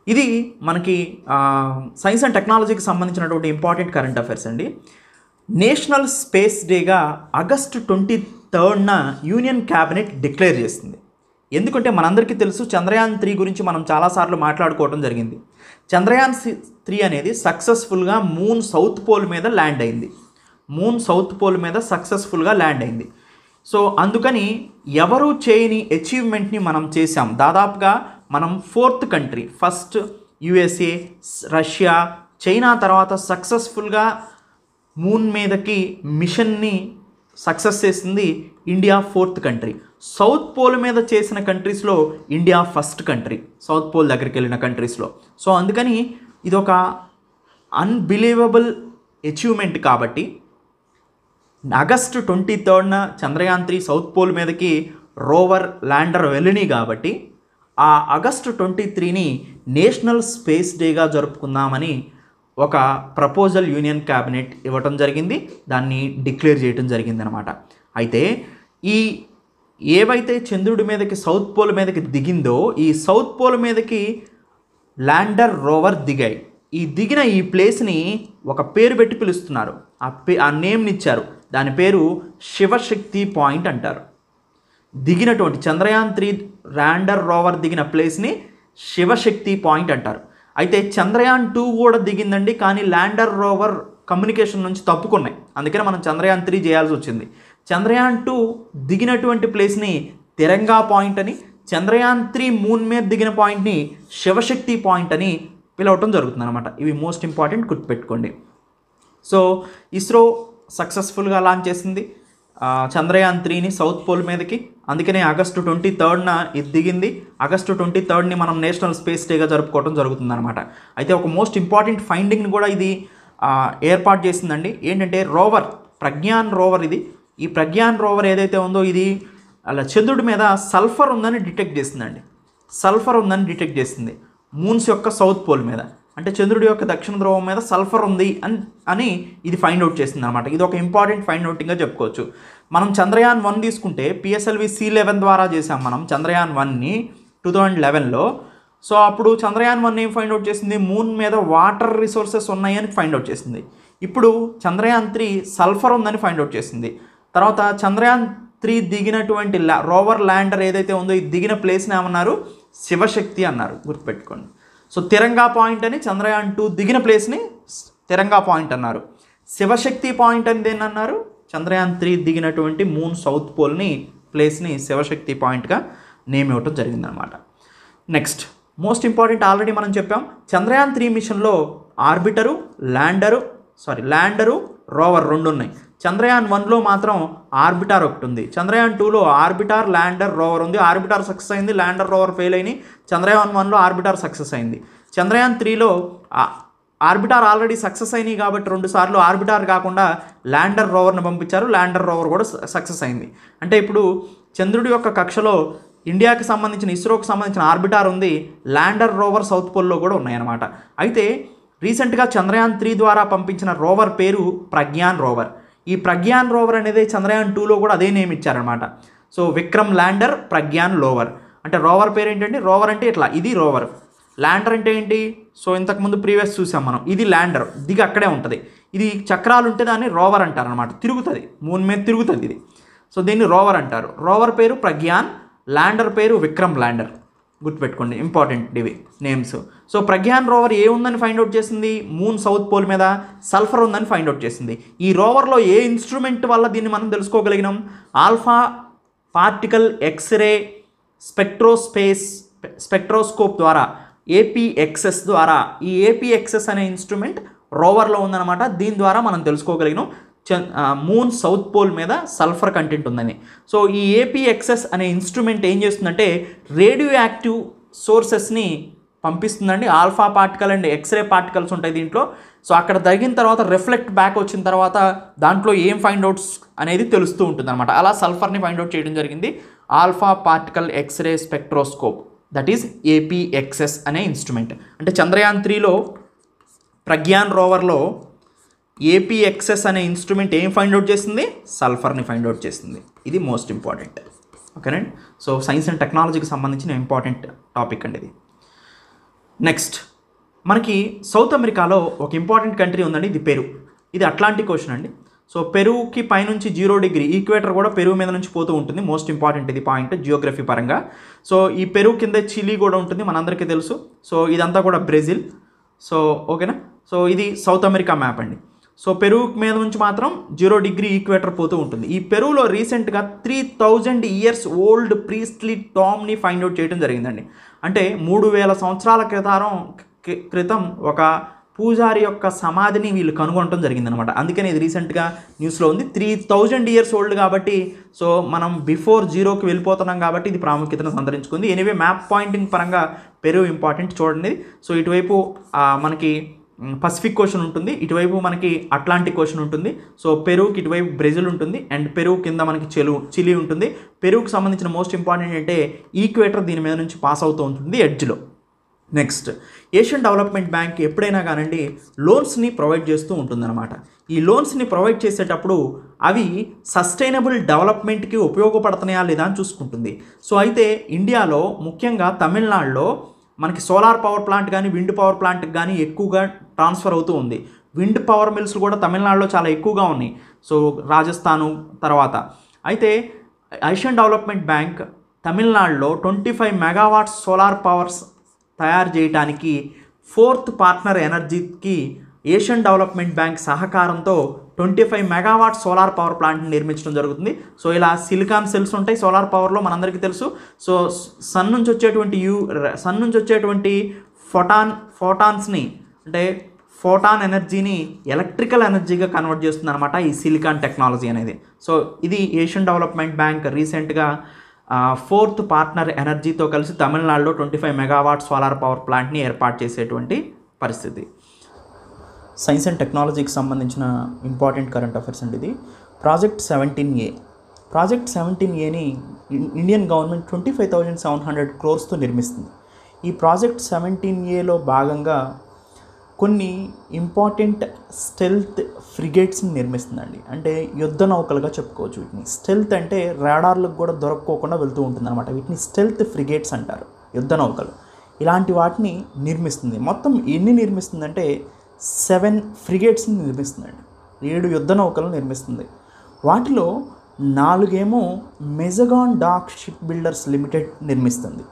ఇది మనకి science and టెక్నాలజీకి సంబంధించినటువంటి ఇంపార్టెంట్ కరెంట్ అఫైర్స్ అండి నేషనల్ స్పేస్ డేగా ఆగస్టు ట్వంటీ థర్డ్న యూనియన్ క్యాబినెట్ డిక్లేర్ చేసింది ఎందుకంటే మనందరికీ తెలుసు చంద్రయాన్ త్రీ గురించి మనం చాలాసార్లు మాట్లాడుకోవడం జరిగింది చంద్రయాన్ త్రీ అనేది సక్సెస్ఫుల్గా మూన్ సౌత్ పోల్ మీద ల్యాండ్ అయింది మూన్ సౌత్ పోల్ మీద సక్సెస్ఫుల్గా ల్యాండ్ అయింది సో అందుకని ఎవరు చేయని అచీవ్మెంట్ని మనం చేసాం దాదాపుగా మనం fourth country first USA Russia China తర్వాత సక్సెస్ఫుల్గా మూన్ మీదకి మిషన్ని సక్సెస్ చేసింది India fourth country south pole మీద చేసిన కంట్రీస్లో India first country south pole దగ్గరికి వెళ్ళిన కంట్రీస్లో సో అందుకని ఇది ఒక అన్బిలీవబుల్ అచీవ్మెంట్ కాబట్టి ఆగస్టు ట్వంటీ థర్డ్న చంద్రయాన్ త్రీ సౌత్ పోల్ మీదకి రోవర్ ల్యాండర్ వెళ్ళినాయి కాబట్టి ఆ ఆగస్టు ట్వంటీ త్రీని నేషనల్ స్పేస్ డేగా జరుపుకుందామని ఒక ప్రపోజల్ యూనియన్ క్యాబినెట్ ఇవ్వటం జరిగింది దాన్ని డిక్లేర్ చేయటం జరిగింది అనమాట అయితే ఈ ఏవైతే చంద్రుడి మీదకి సౌత్ పోల్ మీదకి దిగిందో ఈ సౌత్ పోల్ మీదకి ల్యాండర్ రోవర్ దిగాయి ఈ దిగిన ఈ ప్లేస్ని ఒక పేరు పెట్టి పిలుస్తున్నారు ఆ పే ఆ నేమ్ని ఇచ్చారు దాని పేరు శివశక్తి పాయింట్ అంటారు దిగినటువంటి చంద్రయాన్ త్రీ ల్యాండర్ రోవర్ దిగిన ప్లేస్ని శివశక్తి పాయింట్ అంటారు అయితే చంద్రయాన్ టూ కూడా దిగిందండి కానీ ల్యాండర్ రోవర్ కమ్యూనికేషన్ నుంచి తప్పుకున్నాయి అందుకనే మనం చంద్రయాన్ త్రీ చేయాల్సి వచ్చింది చంద్రయాన్ టూ దిగినటువంటి ప్లేస్ని తిరంగా పాయింట్ అని చంద్రయాన్ త్రీ మూన్ మీద దిగిన పాయింట్ని శివశక్తి పాయింట్ అని పిలవటం జరుగుతుంది అనమాట ఇవి మోస్ట్ ఇంపార్టెంట్ గుర్తుపెట్టుకోండి సో ఇస్రో సక్సెస్ఫుల్గా లాంచ్ చేసింది ఆ, చంద్రయాన్ త్రీని సౌత్ పోల్ మీదకి అందుకనే ఆగస్టు ట్వంటీ థర్డ్న ఇది దిగింది ఆగస్టు ట్వంటీ థర్డ్ని మనం నేషనల్ స్పేస్ డేగా జరుపుకోవడం జరుగుతుంది అనమాట అయితే ఒక మోస్ట్ ఇంపార్టెంట్ ఫైండింగ్ని కూడా ఇది ఆ, ఏర్పాటు చేసిందండి ఏంటంటే రోవర్ ప్రజ్ఞాన్ రోవర్ ఇది ఈ ప్రజ్ఞాన్ రోవర్ ఏదైతే ఉందో ఇది అలా చంద్రుడి మీద సల్ఫర్ ఉందని డిటెక్ట్ చేసిందండి సల్ఫర్ ఉందని డిటెక్ట్ చేసింది మూన్స్ యొక్క సౌత్ పోల్ మీద అంటే చంద్రుడి యొక్క దక్షిణ ధ్రువం మీద సల్ఫర్ ఉంది అని అని ఇది ఫైండ్ అవుట్ చేసింది అనమాట ఇది ఒక ఇంపార్టెంట్ ఫైండ్ అవుటింగ్గా చెప్పుకోవచ్చు మనం చంద్రయాన్ వన్ తీసుకుంటే పిఎస్ఎల్వి సి లెవెన్ ద్వారా చేసాం మనం చంద్రయాన్ వన్ని టూ థౌజండ్ లెవెన్లో సో అప్పుడు చంద్రయాన్ వన్ ఏం ఫైండ్ అవుట్ చేసింది మూన్ మీద వాటర్ రిసోర్సెస్ ఉన్నాయని ఫైండ్ అవుట్ చేసింది ఇప్పుడు చంద్రయాన్ త్రీ సల్ఫర్ ఉందని ఫైండ్ అవుట్ చేసింది తర్వాత చంద్రయాన్ త్రీ దిగినటువంటి లా రోవర్ ల్యాండర్ ఏదైతే ఉందో ఈ దిగిన ప్లేస్ని ఏమన్నారు శివశక్తి అన్నారు గుర్తుపెట్టుకోండి సో తిరంగా పాయింట్ అని చంద్రయాన్ టూ దిగిన ప్లేస్ని తిరంగా పాయింట్ అన్నారు శివశక్తి పాయింట్ అని దేన్ని అన్నారు చంద్రయాన్ త్రీ దిగినటువంటి మూన్ సౌత్ పోల్ని ప్లేస్ని శివశక్తి పాయింట్గా నేమ్ ఇవ్వటం జరిగిందనమాట నెక్స్ట్ మోస్ట్ ఇంపార్టెంట్ ఆల్రెడీ మనం చెప్పాం చంద్రయాన్ త్రీ మిషన్లో orbiter lander sorry lander rover రెండు ఉన్నాయి చంద్రయాన్ వన్లో మాత్రం ఆర్బిటార్ ఒకటి ఉంది చంద్రయాన్ టూలో ఆర్బిటార్ ల్యాండర్ రోవర్ ఉంది ఆర్బిటార్ సక్సెస్ అయింది ల్యాండర్ రోవర్ ఫెయిల్ అయినాయి చంద్రయాన్ వన్లో ఆర్బిటార్ సక్సెస్ అయింది చంద్రయాన్ త్రీలో ఆర్బిటార్ ఆల్రెడీ సక్సెస్ అయినాయి కాబట్టి రెండు సార్లు ఆర్బిటార్ కాకుండా ల్యాండర్ రోవర్ని పంపించారు ల్యాండర్ రోవర్ కూడా సక్సెస్ అయింది అంటే ఇప్పుడు చంద్రుడి యొక్క కక్షలో ఇండియాకి సంబంధించిన ఇస్రోకి సంబంధించిన ఆర్బిటార్ ఉంది ల్యాండర్ రోవర్ సౌత్ పోల్లో కూడా ఉన్నాయన్నమాట అయితే రీసెంట్గా చంద్రయాన్ త్రీ ద్వారా పంపించిన రోవర్ పేరు ప్రజ్ఞాన్ రోవర్ ఈ ప్రజ్ఞాన్ రోవర్ అనేది చంద్రయాన్ టూలో కూడా అదే నేమ్ ఇచ్చారనమాట so Vikram lander Pragyan rover అంటే రోవర్ పేరు ఏంటంటే రోవర్ అంటే ఇట్లా ఇది రోవర్ ల్యాండర్ అంటే ఏంటి సో ఇంతకుముందు ప్రీవియస్ చూసాం మనం ఇది ల్యాండర్ దిగి అక్కడే ఉంటుంది ఇది చక్రాలు ఉంటే దాన్ని రోవర్ అంటారు అనమాట తిరుగుతుంది మూన్ మీద తిరుగుతుంది ఇది సో దీన్ని రోవర్ అంటారు రోవర్ పేరు ప్రజ్ఞాన్ ల్యాండర్ పేరు విక్రమ్ ల్యాండర్ గుర్తుపెట్టుకోండి ఇంపార్టెంట్ ఇవి నేమ్స్ సో ప్రజ్ఞాన్ రోవర్ ఏ ఉందని ఫైండ్ అవుట్ చేసింది మూన్ సౌత్ పోల్ మీద సల్ఫర్ ఉందని ఫైండ్ అవుట్ చేసింది ఈ రోవర్లో ఏ ఇన్స్ట్రుమెంట్ వల్ల దీన్ని మనం తెలుసుకోగలిగినాం alpha particle x-ray spectrospace spectroscope ద్వారా ఏపీఎక్సెస్ ద్వారా ఈ ఏపీఎక్సెస్ అనే ఇన్స్ట్రుమెంట్ రోవర్లో ఉందన్నమాట దీని ద్వారా మనం తెలుసుకోగలిగినాం చ- ఆ, మూన్ సౌత్ పోల్ మీద సల్ఫర్ కంటెంట్ ఉందని సో ఈ ఏపీఎక్సెస్ అనే ఇన్స్ట్రుమెంట్ ఏం చేస్తుందంటే రేడియో యాక్టివ్ సోర్సెస్ని పంపిస్తుందండి alpha particle and x-ray particles ఉంటాయి దీంట్లో సో అక్కడ తగిన తర్వాత రిఫ్లెక్ట్ బ్యాక్ వచ్చిన తర్వాత దాంట్లో ఏం ఫైండ్ అవుట్స్ అనేది తెలుస్తూ ఉంటుంది అనమాట అలా సల్ఫర్ని ఫైండ్ అవుట్ చేయడం జరిగింది alpha particle x-ray spectroscope that is APXS అనే ఇన్స్ట్రుమెంట్ అంటే చంద్రయాన్ త్రీలో ప్రజ్ఞాన్ రోవర్లో ఏపీఎక్స్ఎస్ అనే ఇన్స్ట్రుమెంట్ ఏం ఫైండ్ అవుట్ చేసింది సల్ఫర్ని ఫైండ్ అవుట్ చేసింది ఇది మోస్ట్ ఇంపార్టెంట్ ఓకేనండి సో సైన్స్ అండ్ టెక్నాలజీకి సంబంధించిన ఇంపార్టెంట్ టాపిక్ అండి ఇది నెక్స్ట్ మనకి సౌత్ అమెరికాలో ఒక ఇంపార్టెంట్ కంట్రీ ఉందండి ఇది పెరు ఇది అట్లాంటిక్ ఓషన్ అండి సో పెరువుకి పైనుంచి జీరో డిగ్రీ ఈక్వేటర్ కూడా పెరువు మీద నుంచి పోతూ ఉంటుంది మోస్ట్ ఇంపార్టెంట్ ఇది పాయింట్ జియోగ్రఫీ పరంగా సో ఈ పెరువు కింద చిలీ కూడా ఉంటుంది మనందరికీ తెలుసు సో ఇదంతా కూడా బ్రెజిల్ సో ఓకేనా సో ఇది సౌత్ అమెరికా మ్యాప్ అండి సో పెరువు మీద నుంచి మాత్రం జీరో డిగ్రీ ఈక్వేటర్ పోతూ ఉంటుంది ఈ పెరువులో రీసెంట్గా three thousand years old priestly టామ్ని ఫైండ్ అవుట్ చేయడం జరిగిందండి అంటే మూడు వేల సంవత్సరాల క్రితం క్రితం ఒక పూజారి యొక్క సమాధిని వీళ్ళు కనుగొనడం జరిగిందనమాట అందుకని ఇది రీసెంట్గా న్యూస్లో ఉంది త్రీ థౌజండ్ ఇయర్స్ ఓల్డ్ కాబట్టి సో మనం బిఫోర్ జీరోకి వెళ్ళిపోతున్నాం కాబట్టి ఇది ప్రాముఖ్యతను సంతరించుకుంది ఎనీవే మ్యాప్ పాయింటింగ్ పరంగా పెరుగు ఇంపార్టెంట్ చూడండి సో ఇటువైపు ఆ, మనకి మ్, పసిఫిక్ ఓషన్ ఉంటుంది ఇటువైపు మనకి అట్లాంటిక్ ఓషన్ ఉంటుంది సో పెరువుకి ఇటువైపు బ్రెజిల్ ఉంటుంది అండ్ పెరుగు కింద మనకి చెలు చిలీ ఉంటుంది పెరుగుకి సంబంధించిన మోస్ట్ ఇంపార్టెంట్ అంటే ఈక్వేటర్ దీని మీద నుంచి పాస్ అవుతూ ఉంటుంది ఎడ్జ్లో నెక్స్ట్ ఏషియన్ డెవలప్మెంట్ బ్యాంక్ ఎప్పుడైనా కానండి లోన్స్ని ప్రొవైడ్ చేస్తూ ఉంటుందన్నమాట ఈ లోన్స్ని ప్రొవైడ్ చేసేటప్పుడు అవి సస్టైనబుల్ డెవలప్మెంట్కి ఉపయోగపడుతున్నాయా లేదా అని చూసుకుంటుంది సో అయితే ఇండియాలో ముఖ్యంగా తమిళనాడులో మనకి సోలార్ పవర్ ప్లాంట్ కానీ విండ్ పవర్ ప్లాంట్ కానీ ఎక్కువగా ట్రాన్స్ఫర్ అవుతూ ఉంది విండ్ పవర్ మిల్స్ కూడా తమిళనాడులో చాలా ఎక్కువగా ఉన్నాయి సో రాజస్థాను తర్వాత అయితే ఏషియన్ డెవలప్మెంట్ బ్యాంక్ తమిళనాడులో twenty five megawatts solar powers తయారు చేయడానికి ఫోర్త్ పార్ట్నర్ ఎనర్జీకి ఏషియన్ డెవలప్మెంట్ బ్యాంక్ సహకారంతో twenty five megawatt solar power ప్లాంట్ని నిర్మించడం జరుగుతుంది సో ఇలా సిలికాన్ సెల్స్ ఉంటాయి సోలార్ పవర్లో మనందరికీ తెలుసు సో సన్ నుంచి వచ్చేటువంటి యూ సన్ నుంచి వచ్చేటువంటి ఫోటాన్ ఫోటాన్స్ని అంటే ఫోటాన్ ఎనర్జీని ఎలక్ట్రికల్ ఎనర్జీగా కన్వర్ట్ చేస్తుంది అనమాట ఈ సిలికాన్ టెక్నాలజీ అనేది సో ఇది ఏషియన్ డెవలప్మెంట్ బ్యాంక్ రీసెంట్గా ఫోర్త్ పార్ట్నర్ ఎనర్జీతో కలిసి తమిళనాడులో twenty five megawatt solar power ప్లాంట్ని ఏర్పాటు చేసేటువంటి పరిస్థితి సైన్స్ అండ్ టెక్నాలజీకి సంబంధించిన ఇంపార్టెంట్ కరెంట్ అఫైర్స్ అండి ఇది project seventeen A project seventeen ఏని Indian government twenty five thousand seven hundred క్రోర్స్తో నిర్మిస్తుంది ఈ ప్రాజెక్ట్ సెవెంటీన్ ఏలో భాగంగా కొన్ని ఇంపార్టెంట్ స్టెల్త్ ఫ్రిగేట్స్ని నిర్మిస్తుందండి అంటే యుద్ధ నౌకలుగా చెప్పుకోవచ్చు వీటిని స్టెల్త్ అంటే రాడార్లకు కూడా దొరక్కోకుండా వెళ్తూ ఉంటుందన్నమాట వీటిని స్టెల్త్ ఫ్రిగేట్స్ అంటారు యుద్ధ నౌకలు ఇలాంటి వాటిని నిర్మిస్తుంది మొత్తం ఎన్ని నిర్మిస్తుందంటే సెవెన్ ఫ్రిగేట్స్ని నిర్మిస్తుందండి ఏడు యుద్ధ నౌకలను నిర్మిస్తుంది వాటిలో నాలుగేమో Mazagon dock ship builders limited నిర్మిస్తుంది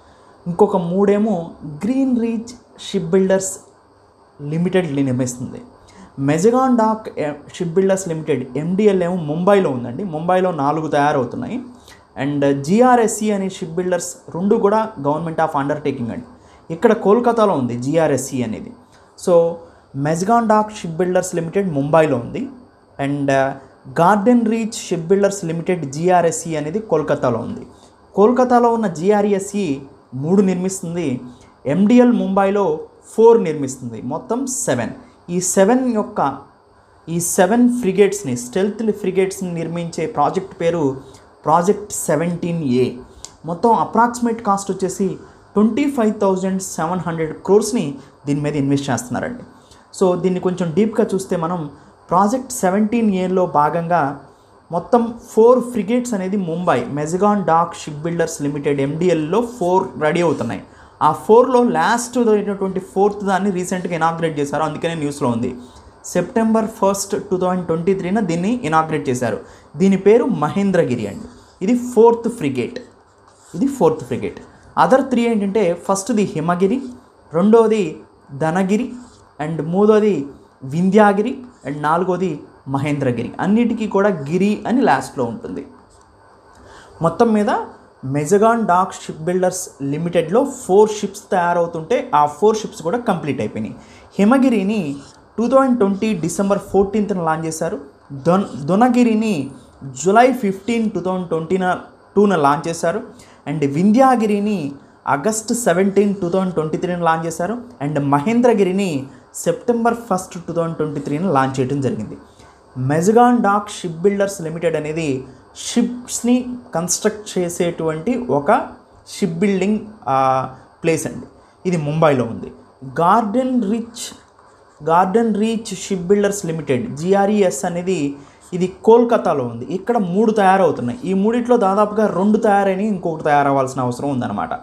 ఇంకొక మూడేమో green reach ship builders limited నిర్మిస్తుంది Mazagon dock ship builders limited MDL ఏమో ముంబైలో ఉందండి ముంబైలో నాలుగు తయారవుతున్నాయి అండ్ జిఆర్ఎస్సి అనే షిప్ బిల్డర్స్ రెండు కూడా గవర్నమెంట్ ఆఫ్ అండర్టేకింగ్ అండి ఇక్కడ కోల్కతాలో ఉంది జిఆర్ఎస్సి అనేది so Mazagon dock ship builders limited ముంబైలో ఉంది and garden reach ship builders limited GRSE అనేది కోల్కతాలో ఉంది కోల్కతాలో ఉన్న జిఆర్ఎస్సి మూడు నిర్మిస్తుంది ఎండిఎల్ ముంబైలో ఫోర్ నిర్మిస్తుంది మొత్తం సెవెన్ ఈ సెవెన్ యొక్క ఈ సెవెన్ ఫ్రిగేట్స్ని స్టెల్త్ ఫ్రిగేట్స్ని నిర్మించే ప్రాజెక్ట్ పేరు ప్రాజెక్ట్ సెవెంటీన్ ఏ మొత్తం అప్రాక్సిమేట్ కాస్ట్ వచ్చేసి twenty five thousand seven hundred క్రోర్స్ని దీని మీద ఇన్వెస్ట్ చేస్తున్నారండి సో దీన్ని కొంచెం డీప్గా చూస్తే మనం ప్రాజెక్ట్ సెవెంటీన్ ఏలో భాగంగా మొత్తం ఫోర్ ఫ్రిగేట్స్ అనేది Mumbai Mazagon dock ship builders limited ఎండిఎల్లో ఫోర్ రెడీ అవుతున్నాయి ఆ ఫోర్లో లాస్ట్ అయినటువంటి ఫోర్త్ దాన్ని రీసెంట్గా ఇనాగ్రేట్ చేశారు అందుకనే న్యూస్లో ఉంది September first two thousand twenty త్రీన దీన్ని ఇనాగ్రేట్ చేశారు దీని పేరు మహేంద్రగిరి అండి ఇది ఫోర్త్ ఫ్రిగేట్ ఇది ఫోర్త్ ఫ్రిగేట్ అదర్ త్రీ ఏంటంటే ఫస్ట్ది హిమగిరి రెండోది ధనగిరి అండ్ మూడోది వింధ్యాగిరి అండ్ నాలుగోది మహేంద్రగిరి అన్నిటికీ కూడా గిరి అని లాస్ట్లో ఉంటుంది మొత్తం మీద మెజగాన్ డాక్ షిప్ బిల్డర్స్ లిమిటెడ్లో ఫోర్ షిప్స్ తయారవుతుంటే ఆ ఫోర్ షిప్స్ కూడా కంప్లీట్ అయిపోయినాయి హిమగిరిని టూ థౌజండ్ ట్వంటీ డిసెంబర్ ఫోర్టీన్త్న లాంచ్ చేశారు దొన్ దొనగిరిని జూలై ఫిఫ్టీన్ టూ థౌజండ్ ట్వంటీన టూన లాంచ్ చేశారు అండ్ వింధ్యాగిరిని August seventeen two thousand twenty త్రీని లాంచ్ చేశారు అండ్ మహేంద్రగిరిని September first two thousand twenty త్రీని లాంచ్ చేయడం జరిగింది Mazagon dock ship builders limited అనేది షిప్స్ని కన్స్ట్రక్ట్ చేసేటువంటి ఒక షిప్ బిల్డింగ్ ప్లేస్ అండి ఇది ముంబైలో ఉంది garden rich garden reach ship builders limited GRES అనేది ఇది కోల్కతాలో ఉంది ఇక్కడ మూడు తయారవుతున్నాయి ఈ మూడిట్లో దాదాపుగా రెండు తయారైనవి ఇంకొకటి తయారవ్వాల్సిన అవసరం ఉందన్నమాట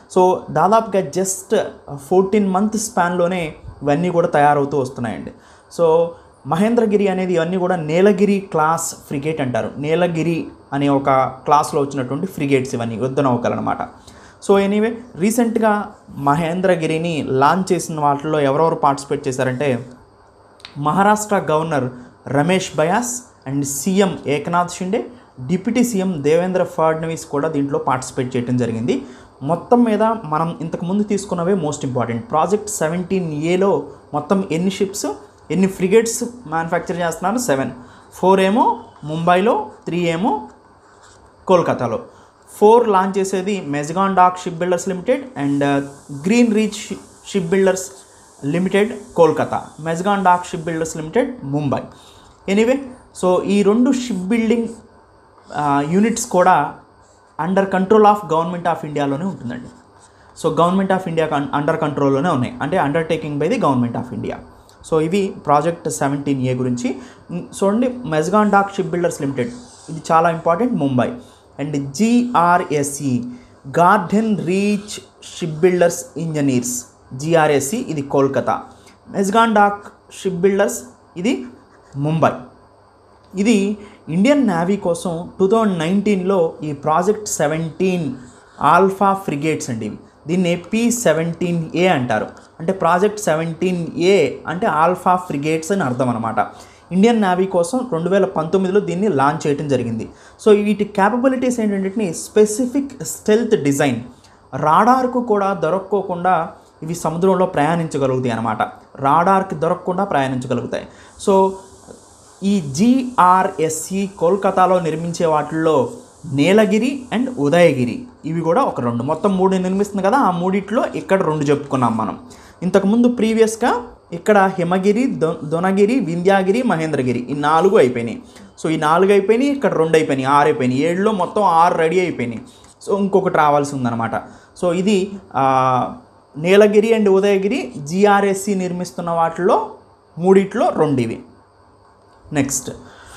సో దాదాపుగా జస్ట్ ఫోర్టీన్ మంత్ స్పాన్లోనే ఇవన్నీ కూడా తయారవుతూ వస్తున్నాయండి సో మహేంద్రగిరి అనేది ఇవన్నీ కూడా నీలగిరి క్లాస్ ఫ్రిగేట్ అంటారు నీలగిరి అనే ఒక క్లాస్లో వచ్చినటువంటి ఫ్రిగేట్స్ ఇవన్నీ యుద్ధ నౌకలు అనమాట సో ఎనీవే రీసెంట్గా మహేంద్రగిరిని లాంచ్ చేసిన వాటిలో ఎవరెవరు పార్టిసిపేట్ చేశారంటే Maharashtra governor Ramesh Bais and CM Eknath Shinde deputy CM Devendra Fadnavis కూడా దీంట్లో పార్టిసిపేట్ చేయడం జరిగింది మొత్తం మీద మనం ఇంతకుముందు తీసుకున్నవే మోస్ట్ ఇంపార్టెంట్ ప్రాజెక్ట్ సెవెంటీన్ ఏలో మొత్తం ఎన్ని షిప్స్ ఎన్ని ఫ్రిగేట్స్ మ్యానుఫ్యాక్చర్ చేస్తున్నారు సెవెన్ ఫోర్ ఏమో ముంబైలో త్రీ ఏమో కోల్కతాలో ఫోర్ లాంచ్ చేసేది Mazagon dock ship builders limited and green reach ship builders limited Kolkata Mazagon dock ship builders limited Mumbai anyway so ఈ రెండు షిప్ బిల్డింగ్ యూనిట్స్ కూడా under control of government of ఇండియాలోనే ఉంటుందండి so government of India under కంట్రోల్లోనే ఉన్నాయి అంటే undertaking by the government of India so ఇవి project seventeen A గురించి ఉమ్, చూడండి Mazagon dock ship builders limited ఇది చాలా important Mumbai and GRSC garden reach ship builders engineers GRSC ఇది Kolkata Mazagon dock ship builders ఇది ముంబై ఇది ఇండియన్ నేవీ కోసం టూ థౌజండ్ నైన్టీన్లో ఈ ప్రాజెక్ట్ సెవెంటీన్ ఆల్ఫా ఫ్రిగేట్స్ అండి ఇవి దీన్ని పి సెవెంటీన్ ఏ అంటారు అంటే ప్రాజెక్ట్ సెవెంటీన్ ఏ అంటే ఆల్ఫా ఫ్రిగేట్స్ అని అర్థం అనమాట ఇండియన్ నేవీ కోసం రెండు వేల పంతొమ్మిదిలో దీన్ని లాంచ్ చేయడం జరిగింది సో వీటి క్యాపబిలిటీస్ ఏంటంటే స్పెసిఫిక్ స్టెల్త్ డిజైన్ రాడార్కు కూడా దొరక్కోకుండా ఇవి సముద్రంలో ప్రయాణించగలుగుతాయి అన్నమాట రాడార్కి దొరకకుండా ప్రయాణించగలుగుతాయి సో ఈ జిఆర్ఎస్సి కోల్కతాలో నిర్మించే వాటిల్లో నీలగిరి అండ్ ఉదయగిరి ఇవి కూడా ఒక రెండు మొత్తం మూడు నిర్మిస్తుంది కదా ఆ మూడిట్లో ఇక్కడ రెండు చెప్పుకున్నాం మనం ఇంతకుముందు ప్రీవియస్గా ఇక్కడ హిమగిరి దొ దొనగిరి వింధ్యాగిరి మహేంద్రగిరి ఈ నాలుగు అయిపోయినాయి సో ఈ నాలుగు అయిపోయినాయి ఇక్కడ రెండు అయిపోయినాయి ఆరు అయిపోయినాయి ఏడులో మొత్తం ఆరు రెడీ అయిపోయినాయి సో ఇంకొకటి రావాల్సి ఉందన్నమాట సో ఇది ఆ, నీలగిరి అండ్ ఉదయగిరి జిఆర్ఎస్సి నిర్మిస్తున్న వాటిలో మూడిట్లో రెండు ఇవి నెక్స్ట్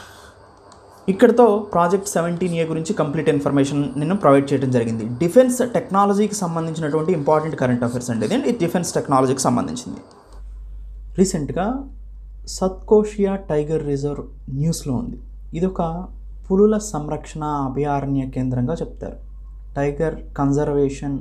ఇక్కడతో ప్రాజెక్ట్ సెవెంటీన్ ఏ గురించి కంప్లీట్ ఇన్ఫర్మేషన్ నేను ప్రొవైడ్ చేయడం జరిగింది డిఫెన్స్ టెక్నాలజీకి సంబంధించినటువంటి ఇంపార్టెంట్ కరెంట్ అఫైర్స్ అండి ఇది ఇది డిఫెన్స్ టెక్నాలజీకి సంబంధించింది రీసెంట్గా సత్కోషియా టైగర్ రిజర్వ్ న్యూస్లో ఉంది ఇది ఒక పులుల సంరక్షణ అభయారణ్య కేంద్రంగా చెప్తారు టైగర్ కన్జర్వేషన్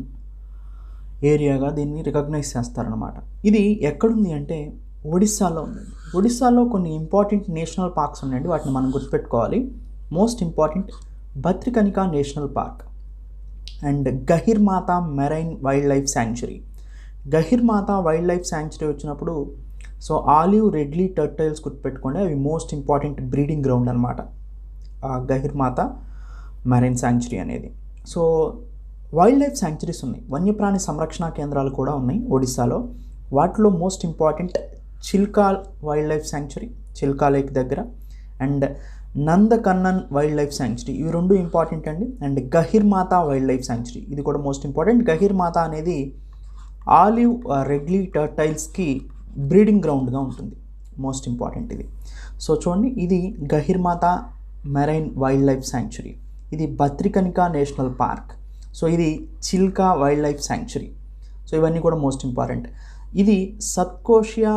ఏరియాగా దీన్ని రికగ్నైజ్ చేస్తారనమాట ఇది ఎక్కడుంది అంటే ఒడిస్సాలో ఉందండి ఒడిస్సాలో కొన్ని ఇంపార్టెంట్ నేషనల్ పార్క్స్ ఉన్నాయండి వాటిని మనం గుర్తుపెట్టుకోవాలి most important Bhitarkanika national park and Gahirmatha marine wildlife sanctuary Gahirmatha wildlife sanctuary వచ్చినప్పుడు సో ఆలివ్ రెడ్లీ టర్టైల్స్ గుర్తుపెట్టుకోండి అవి మోస్ట్ ఇంపార్టెంట్ బ్రీడింగ్ గ్రౌండ్ అనమాట గహిర్మాత మెరైన్ శాంక్చురీ అనేది సో వైల్డ్ లైఫ్ శాంక్చురీస్ ఉన్నాయి వన్యప్రాణి సంరక్షణ కేంద్రాలు కూడా ఉన్నాయి ఒడిస్సాలో వాటిలో most important Chilika wildlife sanctuary Chilika lake దగ్గర and Nandankanan wildlife sanctuary ఇవి రెండు ఇంపార్టెంట్ అండి and Gahirmatha wildlife sanctuary ఇది కూడా మోస్ట్ ఇంపార్టెంట్ గహిర్మాత అనేది ఆలివ్ రెడ్లీ టర్టైల్స్కి బ్రీడింగ్ గ్రౌండ్గా ఉంటుంది మోస్ట్ ఇంపార్టెంట్ ఇది సో చూడండి ఇది Gahirmatha marine wildlife sanctuary ఇది భత్రికనికా నేషనల్ పార్క్ సో ఇది Chilika wildlife sanctuary so ఇవన్నీ కూడా మోస్ట్ ఇంపార్టెంట్ ఇది సత్కోషియా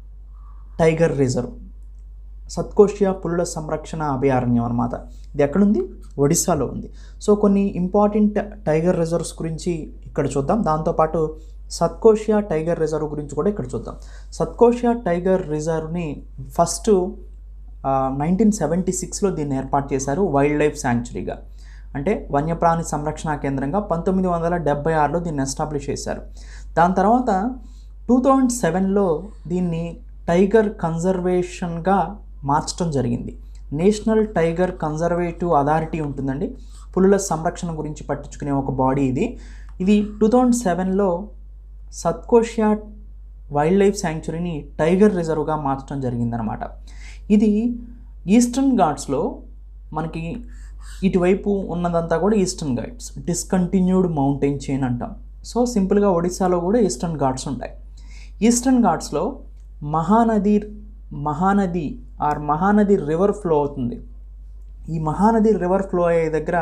టైగర్ రిజర్వ్ సత్కోషియా పులుల సంరక్షణ అభయారణ్యం అనమాట ఇది ఎక్కడుంది ఒడిస్సాలో ఉంది సో కొన్ని ఇంపార్టెంట్ టైగర్ రిజర్వ్స్ గురించి ఇక్కడ చూద్దాం దాంతోపాటు సత్కోషియా టైగర్ రిజర్వ్ గురించి కూడా ఇక్కడ చూద్దాం సత్కోషియా టైగర్ రిజర్వ్ని ఫస్ట్ నైన్టీన్ సెవెంటీ సిక్స్లో దీన్ని ఏర్పాటు చేశారు వైల్డ్ లైఫ్ శాంక్చురీగా అంటే వన్యప్రాణి సంరక్షణ కేంద్రంగా పంతొమ్మిది వందల డెబ్బై ఆరులో దీన్ని ఎస్టాబ్లిష్ చేశారు దాని తర్వాత టూ థౌజండ్ సెవెన్లో దీన్ని టైగర్ కన్జర్వేషన్గా మార్చడం జరిగింది నేషనల్ టైగర్ కన్జర్వేటివ్ అథారిటీ ఉంటుందండి పులుల సంరక్షణ గురించి పట్టించుకునే ఒక బాడీ ఇది ఇది టూ థౌజండ్ సెవెన్లో సత్కోషియా వైల్డ్ లైఫ్ శాంక్చురీని టైగర్ రిజర్వ్గా మార్చడం జరిగిందనమాట ఇది ఈస్టర్న్ ఘాట్స్లో మనకి ఇటువైపు ఉన్నదంతా కూడా eastern ghats discontinued mountain chain అంటాం సో సింపుల్గా ఒడిశాలో కూడా ఈస్టర్న్ ఘాట్స్ ఉంటాయి ఈస్టర్న్ ఘాట్స్లో Mahanadi Mahanadi or Mahanadi river flow అవుతుంది ఈ మహానది రివర్ ఫ్లో అయ్యే దగ్గర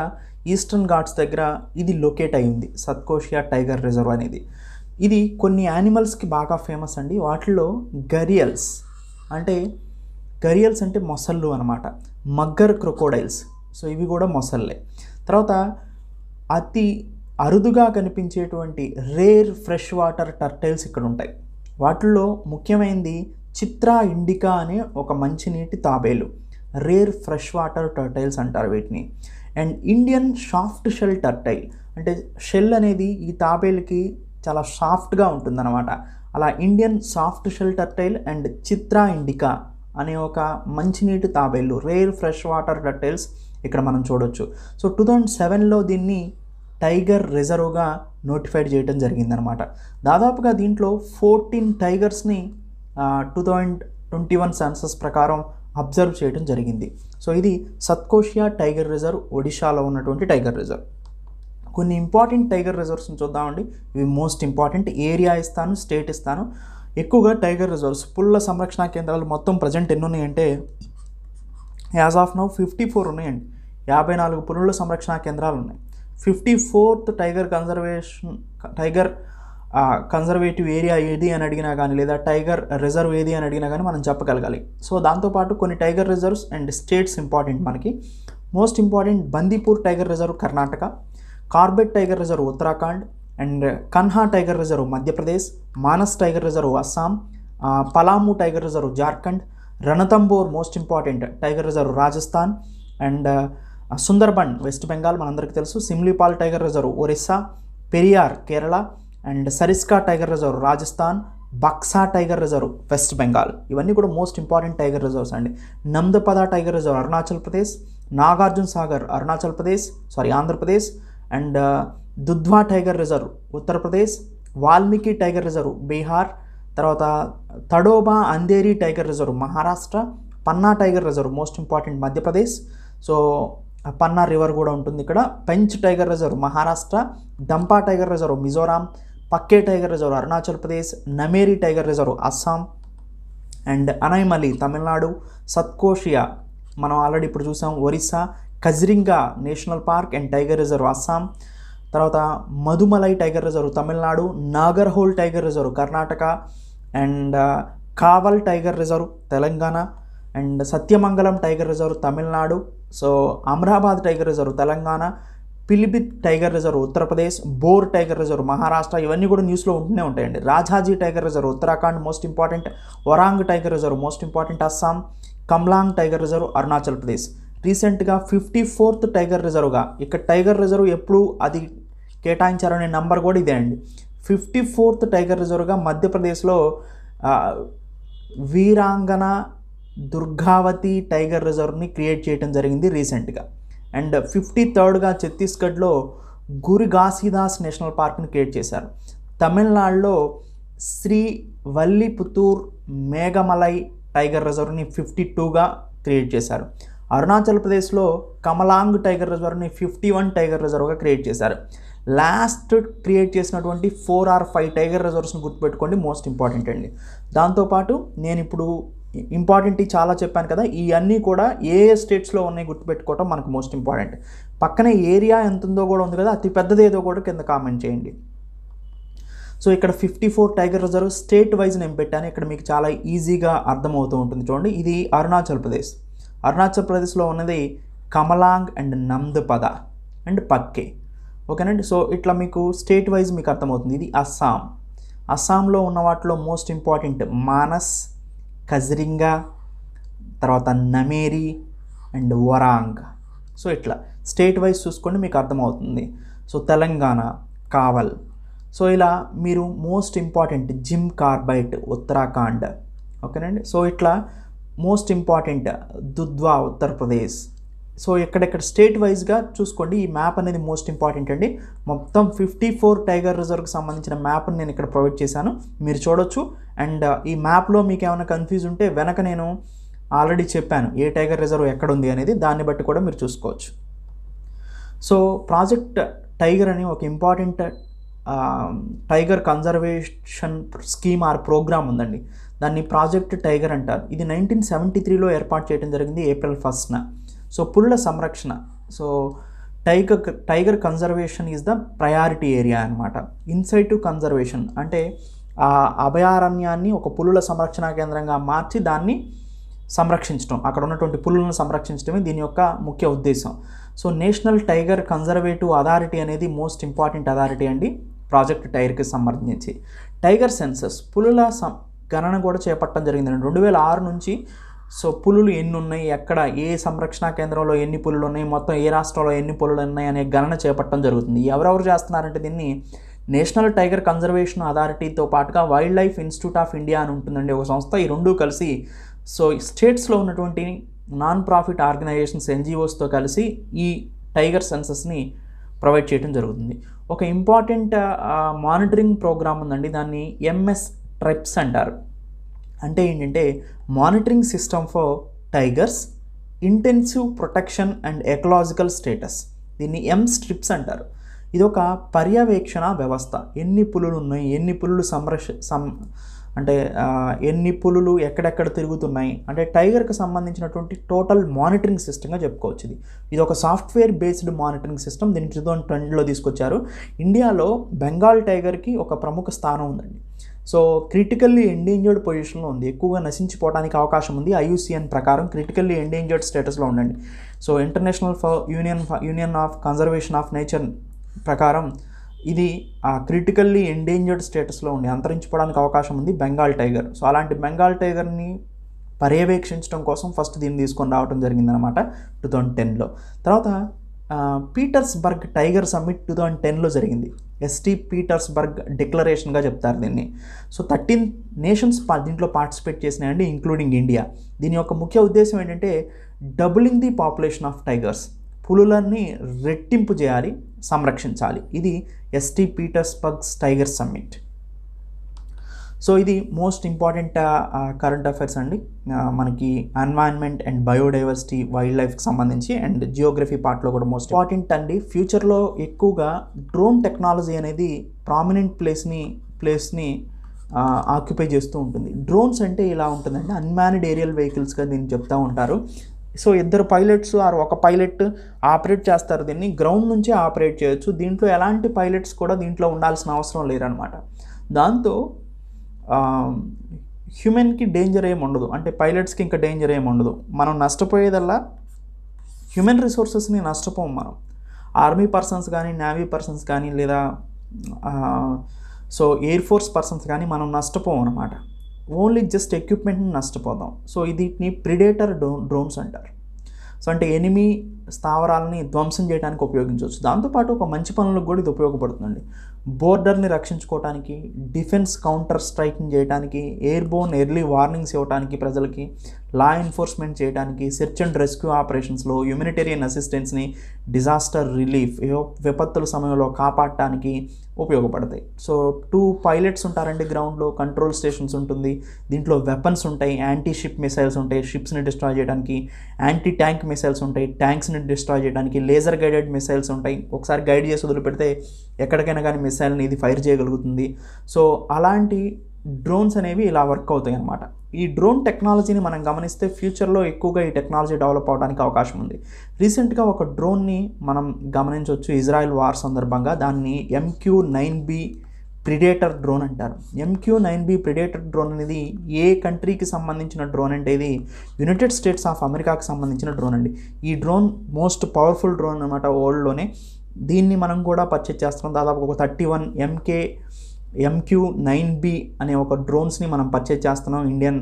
ఈస్టర్న్ ఘాట్స్ దగ్గర ఇది లొకేట్ అయింది సత్కోషియా టైగర్ రిజర్వ్ అనేది ఇది కొన్ని యానిమల్స్కి బాగా ఫేమస్ అండి వాటిల్లో గరియల్స్ అంటే గరియల్స్ అంటే మొసళ్ళు అనమాట మగ్గర్ క్రొకోడైల్స్ సో ఇవి కూడా మొసళ్ళే తర్వాత అతి అరుదుగా కనిపించేటువంటి రేర్ ఫ్రెష్ వాటర్ టర్టైల్స్ ఇక్కడ ఉంటాయి వాటిల్లో ముఖ్యమైనది చిత్రా ఇండికా అనే ఒక మంచినీటి తాబేలు రేర్ ఫ్రెష్ వాటర్ టర్టైల్స్ అంటారు వీటిని and Indian soft shell turtle అంటే షెల్ అనేది ఈ తాబేలుకి చాలా సాఫ్ట్గా ఉంటుందన్నమాట అలా Indian soft shell turtle and Chitra indica అనే ఒక మంచినీటి తాబేళ్ళు రేర్ ఫ్రెష్ వాటర్ టర్టైల్స్ ఇక్కడ మనం చూడొచ్చు సో టూ థౌజండ్ సెవెన్లో దీన్ని టైగర్ రిజర్వ్గా నోటిఫైడ్ చేయడం జరిగిందనమాట దాదాపుగా దీంట్లో ఫోర్టీన్ టైగర్స్ని two thousand twenty one census ప్రకారం అబ్జర్వ్ చేయడం జరిగింది సో ఇది సత్కోషియా టైగర్ రిజర్వ్ ఒడిశాలో ఉన్నటువంటి టైగర్ రిజర్వ్ కొన్ని ఇంపార్టెంట్ టైగర్ రిజర్వ్స్ని చూద్దామండి ఇవి మోస్ట్ ఇంపార్టెంట్ ఏరియా ఇస్తాను స్టేట్ ఇస్తాను ఎక్కువగా టైగర్ రిజర్వ్స్ పుల్ల సంరక్షణ కేంద్రాలు మొత్తం ప్రజెంట్ ఎన్ని ఉన్నాయంటే as of now fifty four ఉన్నాయండి యాభై నాలుగు పులుల సంరక్షణ కేంద్రాలు ఉన్నాయి fifty fourth tiger conservation tiger conservative area ఏది అని అడిగినా కానీ లేదా టైగర్ రిజర్వ్ ఏది అని అడిగినా కానీ మనం చెప్పగలగాలి సో దాంతోపాటు కొన్ని tiger reserves and states important మనకి most important Bandipur tiger reserve Karnataka Corbett tiger reserve Uttarakhand and Kanha tiger reserve Madhya Pradesh Manas tiger reserve Assam uh, Palamu tiger reserve Jharkhand Ranthambore most important tiger reserve Rajasthan and Sundarban West Bengal మనందరికీ తెలుసు Similipal tiger reserve Orissa Periyar Kerala and Sariska tiger reserve Rajasthan Buxa tiger reserve West Bengal ఇవన్నీ కూడా most important tiger reserves అండి నందపద tiger reserve Arunachal Pradesh Nagarjuna Sagar Arunachal Pradesh sorry Andhra Pradesh and Dudhwa tiger reserve Uttar Pradesh Valmiki tiger reserve Bihar తర్వాత Tadoba Andhari tiger reserve Maharashtra Panna tiger reserve most important Madhya Pradesh so Panna river కూడా ఉంటుంది ఇక్కడ Pench tiger reserve Maharashtra Dampa tiger reserve Mizoram Pakke tiger reserve Arunachal Pradesh Nameri tiger reserve Assam and Anamalai Tamil Nadu Satkosia మనం already ఇప్పుడు చూసాం Orissa Kaziranga national park and tiger reserve Assam తర్వాత Mudumalai tiger reserve Tamil Nadu Nagarhole tiger reserve Karnataka and Kawal tiger reserve Telangana and Sathyamangalam tiger reserve Tamil Nadu so Amrabad tiger reserve Telangana Pilibhit tiger reserve Uttar Pradesh Bor tiger reserve Maharashtra ఇవన్నీ కూడా న్యూస్లో ఉంటూనే ఉంటాయండి Rajaji tiger reserve Uttarakhand most important Orang tiger reserve most important Assam Kamlang tiger reserve Arunachal Pradesh రీసెంట్గా fifty fourth tiger రిజర్వ్గా ఇక్కడ tiger reserve ఎప్పుడు అది కేటాయించారనే number కూడా ఇదే అండి ఫిఫ్టీ ఫోర్త్ టైగర్ రిజర్వ్గా మధ్యప్రదేశ్లో ఆ, వీరాంగన దుర్గావతి టైగర్ రిజర్వ్ని క్రియేట్ చేయడం జరిగింది రీసెంట్గా అండ్ ఫిఫ్టీ థర్డ్గా ఛత్తీస్గఢ్లో గురి ఘాసీదాస్ నేషనల్ పార్క్ని క్రియేట్ చేశారు తమిళనాడులో శ్రీ వల్లిపుతూర్ మేఘమలై టైగర్ రిజర్వ్ని ఫిఫ్టీ టూగా క్రియేట్ చేశారు అరుణాచల్ ప్రదేశ్లో కమలాంగ్ టైగర్ రిజర్వ్ని ఫిఫ్టీ వన్ టైగర్ రిజర్వ్గా క్రియేట్ చేశారు లాస్ట్ క్రియేట్ చేసినటువంటి ఫోర్ ఆర్ ఫైవ్ టైగర్ రిజర్వ్స్ని గుర్తుపెట్టుకోండి మోస్ట్ ఇంపార్టెంట్ అండి దాంతోపాటు నేను ఇప్పుడు ఇంపార్టెంట్ చాలా చెప్పాను కదా ఇవన్నీ కూడా ఏ ఏ స్టేట్స్లో ఉన్నాయి గుర్తుపెట్టుకోవటం మనకు మోస్ట్ ఇంపార్టెంట్ పక్కనే ఏరియా ఎంత ఉందో కూడా ఉంది కదా అతి పెద్దది ఏదో కూడా కింద కామెంట్ చేయండి సో ఇక్కడ fifty four tiger reserve state wise నేను పెట్టాను ఇక్కడ మీకు చాలా ఈజీగా అర్థమవుతూ ఉంటుంది చూడండి ఇది అరుణాచల్ ప్రదేశ్ అరుణాచల్ ప్రదేశ్లో ఉన్నది కమలాంగ్ అండ్ నందపద అండ్ పక్కే ఓకేనండి సో ఇట్లా మీకు స్టేట్ వైజ్ మీకు అర్థమవుతుంది ఇది అస్సాం అస్సాంలో ఉన్న వాటిలో మోస్ట్ ఇంపార్టెంట్ మానస్ కజ్రింగా తర్వాత నమేరి అండ్ వరాంగ్ సో ఇట్లా స్టేట్ వైజ్ చూసుకోండి మీకు అర్థమవుతుంది సో తెలంగాణ కావల్ సో ఇలా మీరు most important Jim Corbett Uttarakhand ఓకేనండి సో ఇట్లా most important Dudhwa Uttar Pradesh so ఎక్కడెక్కడ స్టేట్ వైజ్గా చూసుకోండి ఈ మ్యాప్ అనేది మోస్ట్ ఇంపార్టెంట్ అండి మొత్తం ఫిఫ్టీ ఫోర్ టైగర్ రిజర్వ్కి సంబంధించిన మ్యాప్ని నేను ఇక్కడ ప్రొవైడ్ చేశాను మీరు చూడొచ్చు అండ్ ఈ మ్యాప్లో మీకు ఏమైనా కన్ఫ్యూజ్ ఉంటే వెనక నేను ఆల్రెడీ చెప్పాను ఏ టైగర్ రిజర్వ్ ఎక్కడ ఉంది అనేది దాన్ని బట్టి కూడా మీరు చూసుకోవచ్చు సో ప్రాజెక్ట్ టైగర్ అని ఒక important tiger conservation scheme or programme ఉందండి దాన్ని ప్రాజెక్ట్ టైగర్ అంటారు ఇది నైన్టీన్ సెవెంటీ త్రీలో ఏర్పాటు చేయడం జరిగింది ఏప్రిల్ ఫస్ట్న సో పుల్ల సంరక్షణ so tiger tiger conservation is the priority area అనమాట ఇన్సైటివ్ కన్జర్వేషన్ అంటే ఆ అభయారణ్యాన్ని ఒక పులుల సంరక్షణ కేంద్రంగా మార్చి దాన్ని సంరక్షించడం అక్కడ ఉన్నటువంటి పులులను సంరక్షించడమే దీని యొక్క ముఖ్య ఉద్దేశం so national tiger conservative authority అనేది మోస్ట్ ఇంపార్టెంట్ అథారిటీ అండి ప్రాజెక్ట్ టైగర్కి సంబంధించి టైగర్ సెన్సస్ పులుల సం గణన కూడా చేపట్టడం జరిగింది రెండు వేల ఆరు నుంచి సో పులులు ఎన్ని ఉన్నాయి ఎక్కడ ఏ సంరక్షణ కేంద్రంలో ఎన్ని పులులు ఉన్నాయి మొత్తం ఏ రాష్ట్రంలో ఎన్ని పులులు ఉన్నాయి అనే గణన చేపట్టడం జరుగుతుంది ఎవరెవరు చేస్తున్నారంటే దీన్ని నేషనల్ టైగర్ కన్జర్వేషన్ అథారిటీతో పాటుగా wildlife institute of India అని ఉంటుందండి ఒక సంస్థ ఈ రెండు కలిసి సో స్టేట్స్లో ఉన్నటువంటి నాన్ ప్రాఫిట్ ఆర్గనైజేషన్స్ ఎన్జిఓస్తో కలిసి ఈ టైగర్ సెన్సస్ని ప్రొవైడ్ చేయడం జరుగుతుంది ఒక ఇంపార్టెంట్ మానిటరింగ్ ప్రోగ్రామ్ ఉందండి దాన్ని ఎంఎస్ ట్రెప్స్ అంటారు అంటే ఏంటంటే monitoring system for tigers intensive protection and ecological status దీన్ని ఎం స్ట్రిప్స్ అంటారు ఇది ఒక పర్యవేక్షణ వ్యవస్థ ఎన్ని పులులు ఉన్నాయి ఎన్ని పులులు సంరక్ష సం అంటే ఆ, ఎన్ని పులులు ఎక్కడెక్కడ తిరుగుతున్నాయి అంటే టైగర్కి సంబంధించినటువంటి టోటల్ మానిటరింగ్ సిస్టమ్గా చెప్పుకోవచ్చు ఇది ఇది ఒక సాఫ్ట్వేర్ బేస్డ్ మానిటరింగ్ సిస్టమ్ దీన్ని టూ థౌసండ్ ట్వంటీలో తీసుకొచ్చారు ఇండియాలో బెంగాల్ టైగర్కి ఒక ప్రముఖ స్థానం ఉందండి సో క్రిటికల్లీ ఎండేంజర్డ్ పొజిషన్లో ఉంది ఎక్కువగా నశించిపోవడానికి అవకాశం ఉంది ఐయుసిఎన్ ప్రకారం క్రిటికల్లీ ఎండేంజర్డ్ స్టేటస్లో ఉండండి so international for union union of conservation of nature ప్రకారం ఇది ఆ క్రిటికల్లీ ఎండేంజర్డ్ స్టేటస్లో ఉంది అంతరించిపోవడానికి అవకాశం ఉంది బెంగాల్ టైగర్ సో అలాంటి బెంగాల్ టైగర్ని పర్యవేక్షించడం కోసం ఫస్ట్ దీన్ని తీసుకొని రావడం జరిగిందనమాట టూ థౌజండ్ టెన్లో తర్వాత ఆ, Petersburg tiger summit two thousand టెన్లో జరిగింది ఎస్టీ పీటర్స్బర్గ్ డిక్లరేషన్గా చెప్తారు దీన్ని సో థర్టీన్ నేషన్స్ పా దీంట్లో పార్టిసిపేట్ చేసినాయండి ఇంక్లూడింగ్ ఇండియా దీని యొక్క ముఖ్య ఉద్దేశం ఏంటంటే doubling the population of tigers పులులన్నీ రెట్టింపు చేయాలి సంరక్షించాలి ఇది ST Petersburg's tiger summit so ఇది మోస్ట్ ఇంపార్టెంట్ కరెంట్ అఫైర్స్ అండి ఆ, మనకి ఎన్వైరన్మెంట్ అండ్ బయోడైవర్సిటీ వైల్డ్ లైఫ్కి సంబంధించి అండ్ జియోగ్రఫీ పార్ట్లో కూడా మోస్ట్ ఇంపార్టెంట్ అండి ఫ్యూచర్లో ఎక్కువగా డ్రోన్ టెక్నాలజీ అనేది ప్రామినెంట్ ప్లేస్ని ప్లేస్ని ఆక్యుపై చేస్తూ ఉంటుంది డ్రోన్స్ అంటే ఇలా ఉంటుందండి అన్మానిడ్ ఏరియల్ వెహికల్స్గా దీన్ని చెప్తూ ఉంటారు సో ఇద్దరు పైలట్స్ ఆర్ ఒక పైలట్ ఆపరేట్ చేస్తారు దీన్ని గ్రౌండ్ నుంచే ఆపరేట్ చేయొచ్చు దీంట్లో ఎలాంటి పైలట్స్ కూడా దీంట్లో ఉండాల్సిన అవసరం లేరనమాట దాంతో హ్యూమెన్కి డేంజర్ ఏమి ఉండదు అంటే పైలట్స్కి ఇంకా డేంజర్ ఏమి ఉండదు మనం నష్టపోయేదల్లా హ్యూమన్ రిసోర్సెస్ని నష్టపోం మనం ఆర్మీ పర్సన్స్ కానీ నేవీ పర్సన్స్ కానీ లేదా ఆ, సో ఎయిర్ ఫోర్స్ పర్సన్స్ కానీ మనం నష్టపోం అనమాట ఓన్లీ జస్ట్ ఎక్విప్మెంట్ని నష్టపోతాం సో వీటిని ప్రిడేటర్ డ్రో డ్రోన్స్ అంటారు సో అంటే ఎనిమి స్థావరాలని ధ్వంసం చేయడానికి ఉపయోగించవచ్చు దాంతోపాటు ఒక మంచి పనులకు కూడా ఇది ఉపయోగపడుతుందండి బోర్డర్ని రక్షించుకోవడానికి డిఫెన్స్ కౌంటర్ స్ట్రైకింగ్ చేయడానికి ఎయిర్బోన్ ఎర్లీ వార్నింగ్స్ ఇవ్వడానికి ప్రజలకి లా ఎన్ఫోర్స్మెంట్ చేయడానికి సెర్చ్ అండ్ రెస్క్యూ ఆపరేషన్స్లో హ్యూమనిటేరియన్ అసిస్టెన్స్ని డిజాస్టర్ రిలీఫ్ విపత్తుల సమయంలో కాపాడటానికి ఉపయోగపడతాయి సో టూ పైలట్స్ ఉంటారండి గ్రౌండ్లో కంట్రోల్ స్టేషన్స్ ఉంటుంది దీంట్లో వెపన్స్ ఉంటాయి యాంటీ షిప్ మిసైల్స్ ఉంటాయి షిప్స్ని డిస్ట్రాయ్ చేయడానికి యాంటీ ట్యాంక్ మిసైల్స్ ఉంటాయి ట్యాంక్స్ని డిస్ట్రాయ్ చేయడానికి లేజర్ గైడెడ్ మిసైల్స్ ఉంటాయి ఒకసారి గైడ్ చేసి వదిలిపెడితే ఎక్కడికైనా కానీ మిసైల్ని ఇది ఫైర్ చేయగలుగుతుంది సో అలాంటి డ్రోన్స్ అనేవి ఇలా వర్క్ అవుతాయి అన్నమాట ఈ డ్రోన్ టెక్నాలజీని మనం గమనిస్తే ఫ్యూచర్లో ఎక్కువగా ఈ టెక్నాలజీ డెవలప్ అవడానికి అవకాశం ఉంది రీసెంట్గా ఒక డ్రోన్ని మనం గమనించవచ్చు ఇజ్రాయెల్ వార్ సందర్భంగా దాన్ని MQ nine B predator drone అంటారు MQ nine B predator drone అనేది ఏ కంట్రీకి సంబంధించిన డ్రోన్ అంటే ఇది యునైటెడ్ స్టేట్స్ ఆఫ్ అమెరికాకి సంబంధించిన డ్రోన్ అండి ఈ డ్రోన్ మోస్ట్ పవర్ఫుల్ డ్రోన్ అనమాట వరల్డ్లోనే దీన్ని మనం కూడా పర్చేజ్ చేస్తున్నాం దాదాపు ఒక thirty one MK MQ nine B అనే ఒక డ్రోన్స్ని మనం పర్చేజ్ చేస్తున్నాం ఇండియన్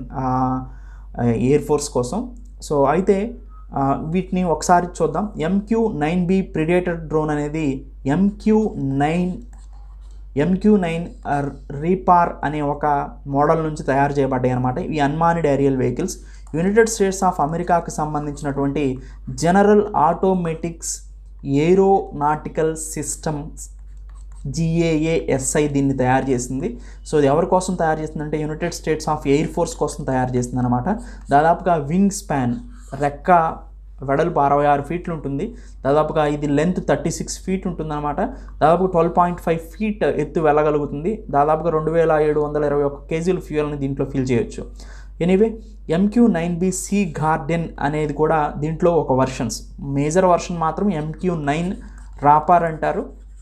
ఎయిర్ ఫోర్స్ కోసం సో అయితే ఆ, వీటిని ఒకసారి చూద్దాం MQ nine B predator drone అనేది MQ nine MQ nine reaper అనే ఒక మోడల్ నుంచి తయారు చేయబడ్డాయి అనమాట ఇవి unmanned aerial vehicles united states of అమెరికాకు సంబంధించినటువంటి general automatics aeronautical systems GAASI దీన్ని తయారు చేసింది సో ఇది ఎవరి కోసం తయారు చేసిందంటే united states of air force కోసం తయారు చేసింది అనమాట దాదాపుగా వింగ్ స్పాన్ రెక్క వెడల్పు అరవై ఆరు ఫీట్లు ఉంటుంది దాదాపుగా ఇది లెంత్ థర్టీ సిక్స్ ఫీట్ ఉంటుందన్నమాట దాదాపు ట్వెల్వ్ పాయింట్ ఫైవ్ ఫీట్ ఎత్తు వెళ్ళగలుగుతుంది దాదాపుగా రెండు వేల ఏడు వందల ఇరవై ఒక్క కేజీల ఫ్యూయల్ని దీంట్లో ఫిల్ చేయొచ్చు anyway MQ nine B C garden అనేది కూడా దీంట్లో ఒక వర్షన్స్ మేజర్ వర్షన్ మాత్రం ఎంక్యూ నైన్ రాపార్ అంటారు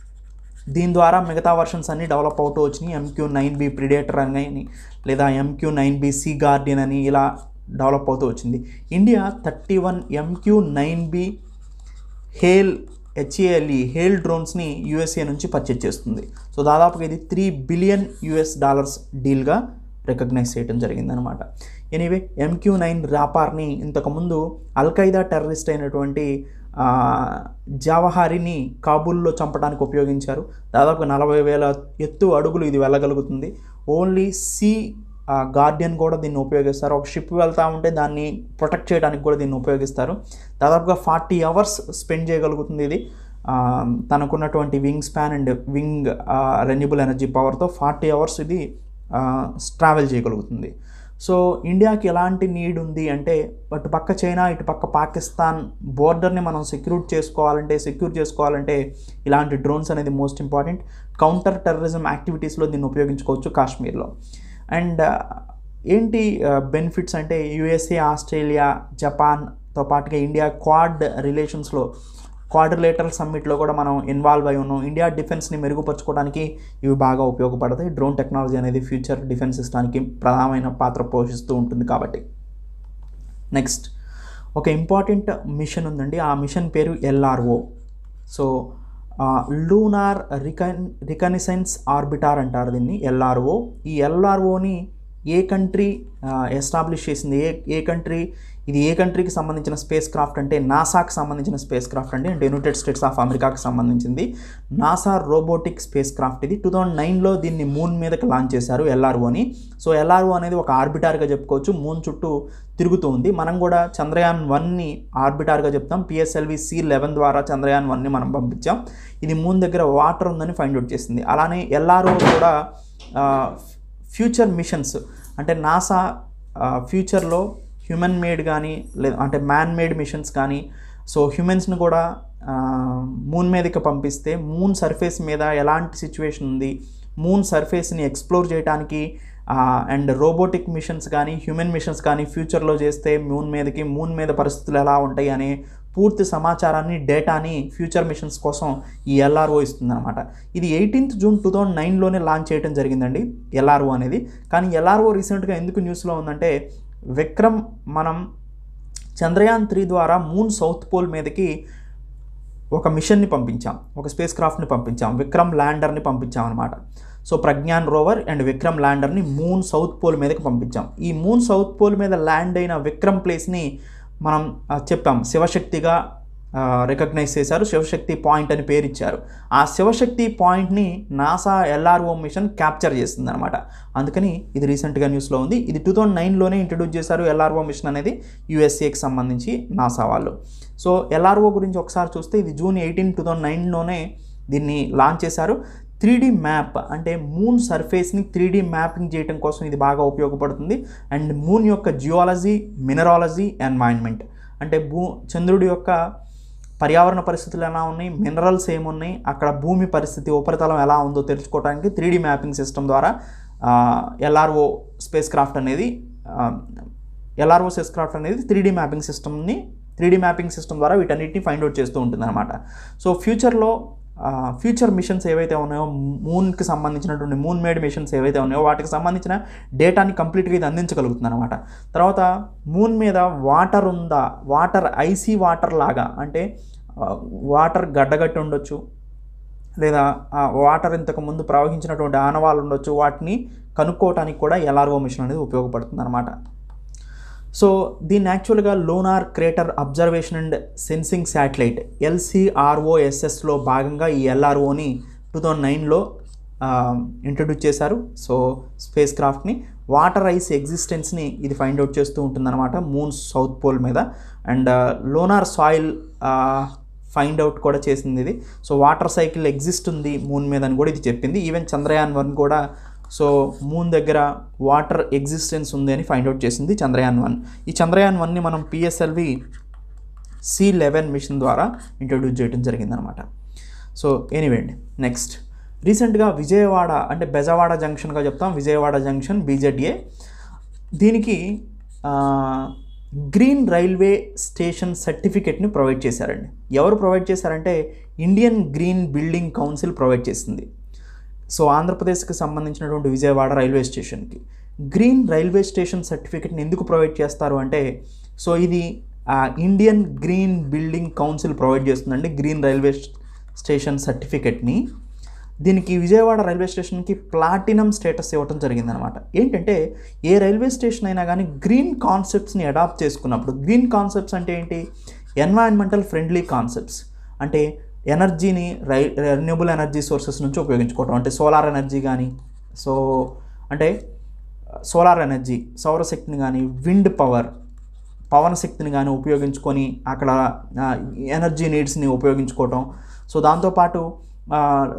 దీని ద్వారా మిగతా వర్షన్స్ అన్నీ డెవలప్ అవుతూ వచ్చినాయి ఎంక్యూ నైన్ బి ప్రిడేటర్ అని లేదా MQ nine B C guardian అని ఇలా డెవలప్ అవుతూ వచ్చింది India thirty one MQ nine B HALE HALE HALE డ్రోన్స్ని యూఎస్ఏ నుంచి పర్చేజ్ చేస్తుంది సో దాదాపుగా ఇది త్రీ బిలియన్ యుఎస్ డాలర్స్ డీల్గా రికగ్నైజ్ చేయడం జరిగిందనమాట ఎనీవే ఎంక్యూ నైన్ రాపార్ని ఇంతకుముందు అల్ఖైదా టెర్రరిస్ట్ అయినటువంటి ఆ, జావహారిని కాబూల్లో చంపడానికి ఉపయోగించారు దాదాపు నలభై వేల ఎత్తు అడుగులు ఇది వెళ్ళగలుగుతుంది ఓన్లీ సీ గార్డియన్ కూడా దీన్ని ఉపయోగిస్తారు ఒక షిప్ వెళ్తూ ఉంటే దాన్ని ప్రొటెక్ట్ చేయడానికి కూడా దీన్ని ఉపయోగిస్తారు దాదాపుగా ఫార్టీ అవర్స్ స్పెండ్ చేయగలుగుతుంది ఇది ఆ, తనకున్నటువంటి wing span and wing renewable energy పవర్తో ఫార్టీ అవర్స్ ఇది ట్రావెల్ చేయగలుగుతుంది సో ఇండియాకి ఎలాంటి నీడ్ ఉంది అంటే అటు పక్క చైనా ఇటు పక్క పాకిస్తాన్ బోర్డర్ని మనం సెక్యూర్ చేసుకోవాలంటే సెక్యూర్ చేసుకోవాలంటే ఇలాంటి డ్రోన్స్ అనేది మోస్ట్ ఇంపార్టెంట్ కౌంటర్ టెర్రరిజం యాక్టివిటీస్లో దీన్ని ఉపయోగించుకోవచ్చు కాశ్మీర్లో అండ్ ఏంటి బెనిఫిట్స్ అంటే యుఎస్ఏ ఆస్ట్రేలియా జపాన్తో పాటుగా ఇండియా క్వాడ్ రిలేషన్స్లో క్వాడ్రిలేటరల్ సమ్మిట్లో కూడా మనం ఇన్వాల్వ్ అయి ఉన్నాం ఇండియా డిఫెన్స్ని మెరుగుపరచుకోవడానికి ఇవి బాగా ఉపయోగపడతాయి డ్రోన్ టెక్నాలజీ అనేది ఫ్యూచర్ డిఫెన్స్ సిస్టానికి ప్రధానమైన పాత్ర పోషిస్తూ ఉంటుంది కాబట్టి నెక్స్ట్ ఒక ఇంపార్టెంట్ మిషన్ ఉందండి ఆ మిషన్ పేరు LRO so lunar recon reconnaissance orbiter అంటారు దీన్ని ఎల్ఆర్ఓ ఈ ఎల్ఆర్ఓని ఏ కంట్రీ ఎస్టాబ్లిష్ చేసింది ఏ ఏ కంట్రీ ఇది ఏ కంట్రీకి సంబంధించిన స్పేస్ క్రాఫ్ట్ అంటే నాసాకి సంబంధించిన స్పేస్ క్రాఫ్ట్ అండి అంటే యునైటెడ్ స్టేట్స్ ఆఫ్ అమెరికాకి సంబంధించింది నాసా రోబోటిక్ స్పేస్ క్రాఫ్ట్ ఇది టూ థౌజండ్ నైన్లో దీన్ని మూన్ మీదకి లాంచ్ చేశారు ఎల్ఆర్ఓని సో ఎల్ఆర్ఓ అనేది ఒక ఆర్బిటార్గా చెప్పుకోవచ్చు మూన్ చుట్టూ తిరుగుతూ ఉంది మనం కూడా చంద్రయాన్ వన్ని ఆర్బిటార్గా చెప్తాం పిఎస్ఎల్వి సి లెవెన్ ద్వారా చంద్రయాన్ వన్ని మనం పంపించాం ఇది మూన్ దగ్గర వాటర్ ఉందని ఫైండ్ అవుట్ చేసింది అలానే ఎల్ఆర్ఓ కూడా ఫ్యూచర్ మిషన్స్ అంటే నాసా ఫ్యూచర్లో హ్యూమన్ మేడ్ కానీ లేదా అంటే మ్యాన్ మేడ్ మిషన్స్ కానీ సో హ్యూమన్స్ని కూడా మూన్ మీదకి పంపిస్తే మూన్ సర్ఫేస్ మీద ఎలాంటి సిచ్యువేషన్ ఉంది మూన్ సర్ఫేస్ని ఎక్స్ప్లోర్ చేయడానికి అండ్ రోబోటిక్ మిషన్స్ కానీ హ్యూమన్ మిషన్స్ కానీ ఫ్యూచర్లో చేస్తే మూన్ మీదకి మూన్ మీద పరిస్థితులు ఎలా ఉంటాయి అనే పూర్తి సమాచారాన్ని డేటాని ఫ్యూచర్ మిషన్స్ కోసం ఈ ఎల్ఆర్ఓ ఇస్తుందన్నమాట ఇది ఎయిటీన్త్ జూన్ టూ థౌజండ్ నైన్లోనే లాంచ్ చేయడం జరిగిందండి ఎల్ఆర్ఓ అనేది కానీ ఎల్ఆర్ఓ రీసెంట్గా ఎందుకు న్యూస్లో ఉందంటే విక్రమ్ మనం చంద్రయాన్ త్రీ ద్వారా మూన్ సౌత్ పోల్ మీదకి ఒక మిషన్ని పంపించాం ఒక స్పేస్ క్రాఫ్ట్ని పంపించాం విక్రమ్ ల్యాండర్ని పంపించాం అనమాట so Pragyan rover and Vikram ల్యాండర్ని మూన్ సౌత్ పోల్ మీదకి పంపించాం ఈ మూన్ సౌత్ పోల్ మీద ల్యాండ్ అయిన విక్రమ్ ప్లేస్ని మనం ఆ, చెప్పాం శివశక్తిగా రికగ్నైజ్ చేశారు శివశక్తి పాయింట్ అని పేరు ఇచ్చారు ఆ శివశక్తి పాయింట్ని నాసా ఎల్ఆర్ఓ మిషన్ క్యాప్చర్ చేస్తుంది అనమాట అందుకని ఇది రీసెంట్గా న్యూస్లో ఉంది ఇది టూ థౌజండ్ నైన్లోనే ఇంట్రడ్యూస్ చేశారు ఎల్ఆర్ఓ మిషన్ అనేది యూఎస్ఏకి సంబంధించి నాసా వాళ్ళు సో ఎల్ఆర్ఓ గురించి ఒకసారి చూస్తే ఇది జూన్ ఎయిటీన్ టూ థౌజండ్ నైన్లోనే దీన్ని లాంచ్ చేశారు త్రీ డి మ్యాప్ అంటే మూన్ సర్ఫేస్ని త్రీ డి మ్యాపింగ్ చేయడం కోసం ఇది బాగా ఉపయోగపడుతుంది అండ్ మూన్ యొక్క జియాలజీ మినరాలజీ ఎన్వైర్న్మెంట్ అంటే భూ చంద్రుడి యొక్క పర్యావరణ పరిస్థితులు ఎలా ఉన్నాయి మినరల్స్ ఏమున్నాయి అక్కడ భూమి పరిస్థితి ఉపరితలం ఎలా ఉందో తెలుసుకోవడానికి త్రీ డి మ్యాపింగ్ సిస్టమ్ ద్వారా ఎల్ఆర్ఓ స్పేస్ క్రాఫ్ట్ అనేది ఎల్ఆర్ఓ స్పేస్ క్రాఫ్ట్ అనేది త్రీ డి మ్యాపింగ్ సిస్టమ్ని త్రీ డి మ్యాపింగ్ సిస్టమ్ ద్వారా వీటన్నిటిని ఫైండ్ అవుట్ చేస్తూ ఉంటుంది అనమాట సో ఫ్యూచర్లో ఫ్యూచర్ మిషన్స్ ఏవైతే ఉన్నాయో మూన్కి సంబంధించినటువంటి మూన్ మేడ్ మిషన్స్ ఏవైతే ఉన్నాయో వాటికి సంబంధించిన డేటాని కంప్లీట్గా ఇది అందించగలుగుతుంది అనమాట తర్వాత మూన్ మీద వాటర్ ఉందా వాటర్ ఐసీ వాటర్ లాగా అంటే వాటర్ గడ్డగట్టి ఉండొచ్చు లేదా ఆ వాటర్ ఇంతకు ముందు ప్రవహించినటువంటి ఆనవాళ్ళు ఉండొచ్చు వాటిని కనుక్కోవటానికి కూడా ఎల్ఆర్ఓ మిషన్ అనేది ఉపయోగపడుతుంది అనమాట సో దీన్ని యాక్చువల్గా lunar crater observation and sensing satellite ఎల్సిఆర్ఓఎస్ఎస్లో భాగంగా ఈ ఎల్ఆర్ఓని టూ థౌజండ్ నైన్లో ఇంట్రడ్యూస్ చేశారు సో స్పేస్ క్రాఫ్ట్ని వాటర్ ఐస్ ఎగ్జిస్టెన్స్ని ఇది ఫైండ్ అవుట్ చేస్తూ ఉంటుందన్నమాట మూన్ సౌత్ పోల్ మీద and lunar soil find out కూడా చేసింది ఇది సో వాటర్ సైకిల్ ఎగ్జిస్ట్ ఉంది మూన్ మీద అని కూడా ఇది చెప్పింది ఈవెన్ చంద్రయాన్ వన్ కూడా సో మూన్ దగ్గర వాటర్ ఎగ్జిస్టెన్స్ ఉంది అని ఫైండ్ అవుట్ చేసింది చంద్రయాన్ వన్ ఈ చంద్రయాన్ వన్ని మనం పిఎస్ఎల్వి సి లెవెన్ మిషన్ ద్వారా ఇంట్రడ్యూస్ చేయడం జరిగిందనమాట సో ఎనీవే అండి నెక్స్ట్ రీసెంట్గా విజయవాడ అంటే బెజవాడ జంక్షన్గా చెప్తాం విజయవాడ జంక్షన్ బీజెడ్ఏ దీనికి ఆ, గ్రీన్ రైల్వే స్టేషన్ సర్టిఫికేట్ని ప్రొవైడ్ చేశారండి ఎవరు ప్రొవైడ్ చేశారంటే Indian green building council provide చేసింది సో ఆంధ్రప్రదేశ్కి సంబంధించినటువంటి విజయవాడ రైల్వే స్టేషన్కి గ్రీన్ రైల్వే స్టేషన్ సర్టిఫికెట్ని ఎందుకు ప్రొవైడ్ చేస్తారు అంటే సో ఇది ఆ, Indian green building council provide చేస్తుందండి గ్రీన్ రైల్వే స్టేషన్ సర్టిఫికెట్ని దీనికి విజయవాడ రైల్వే స్టేషన్కి ప్లాటినం స్టేటస్ ఇవ్వడం జరిగిందనమాట ఏంటంటే ఏ రైల్వే స్టేషన్ అయినా కానీ గ్రీన్ కాన్సెప్ట్స్ని అడాప్ట్ చేసుకున్నప్పుడు గ్రీన్ కాన్సెప్ట్స్ అంటే ఏంటి ఎన్వైరన్మెంటల్ ఫ్రెండ్లీ కాన్సెప్ట్స్ అంటే ఎనర్జీని రై రెన్యూబుల్ ఎనర్జీ సోర్సెస్ నుంచి ఉపయోగించుకోవటం అంటే సోలార్ ఎనర్జీ కానీ సో అంటే సోలార్ ఎనర్జీ సౌరశక్తిని కానీ విండ్ పవర్ పవన శక్తిని కానీ ఉపయోగించుకొని అక్కడ ఆ, ఎనర్జీ నీడ్స్ని ఉపయోగించుకోవటం సో దాంతోపాటు ఆ,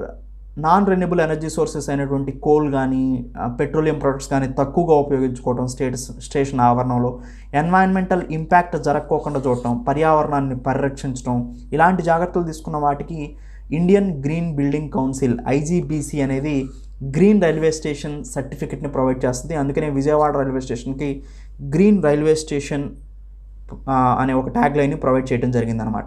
నాన్ రెన్యూబుల్ ఎనర్జీ సోర్సెస్ అయినటువంటి కోల్ కానీ ఆ, పెట్రోలియం ప్రొడక్ట్స్ కానీ తక్కువగా ఉపయోగించుకోవటం స్టేటస్ స్టేషన్ ఆవరణంలో ఎన్వైరన్మెంటల్ ఇంపాక్ట్ జరగకోకుండా చూడటం పర్యావరణాన్ని పరిరక్షించడం ఇలాంటి జాగ్రత్తలు తీసుకున్న వాటికి Indian green building council IGBC అనేది గ్రీన్ రైల్వే స్టేషన్ సర్టిఫికెట్ని ప్రొవైడ్ చేస్తుంది అందుకనే విజయవాడ రైల్వే స్టేషన్కి గ్రీన్ రైల్వే స్టేషన్ ఆ, అనే ఒక ట్యాగ్ లైన్ని ప్రొవైడ్ చేయడం జరిగిందనమాట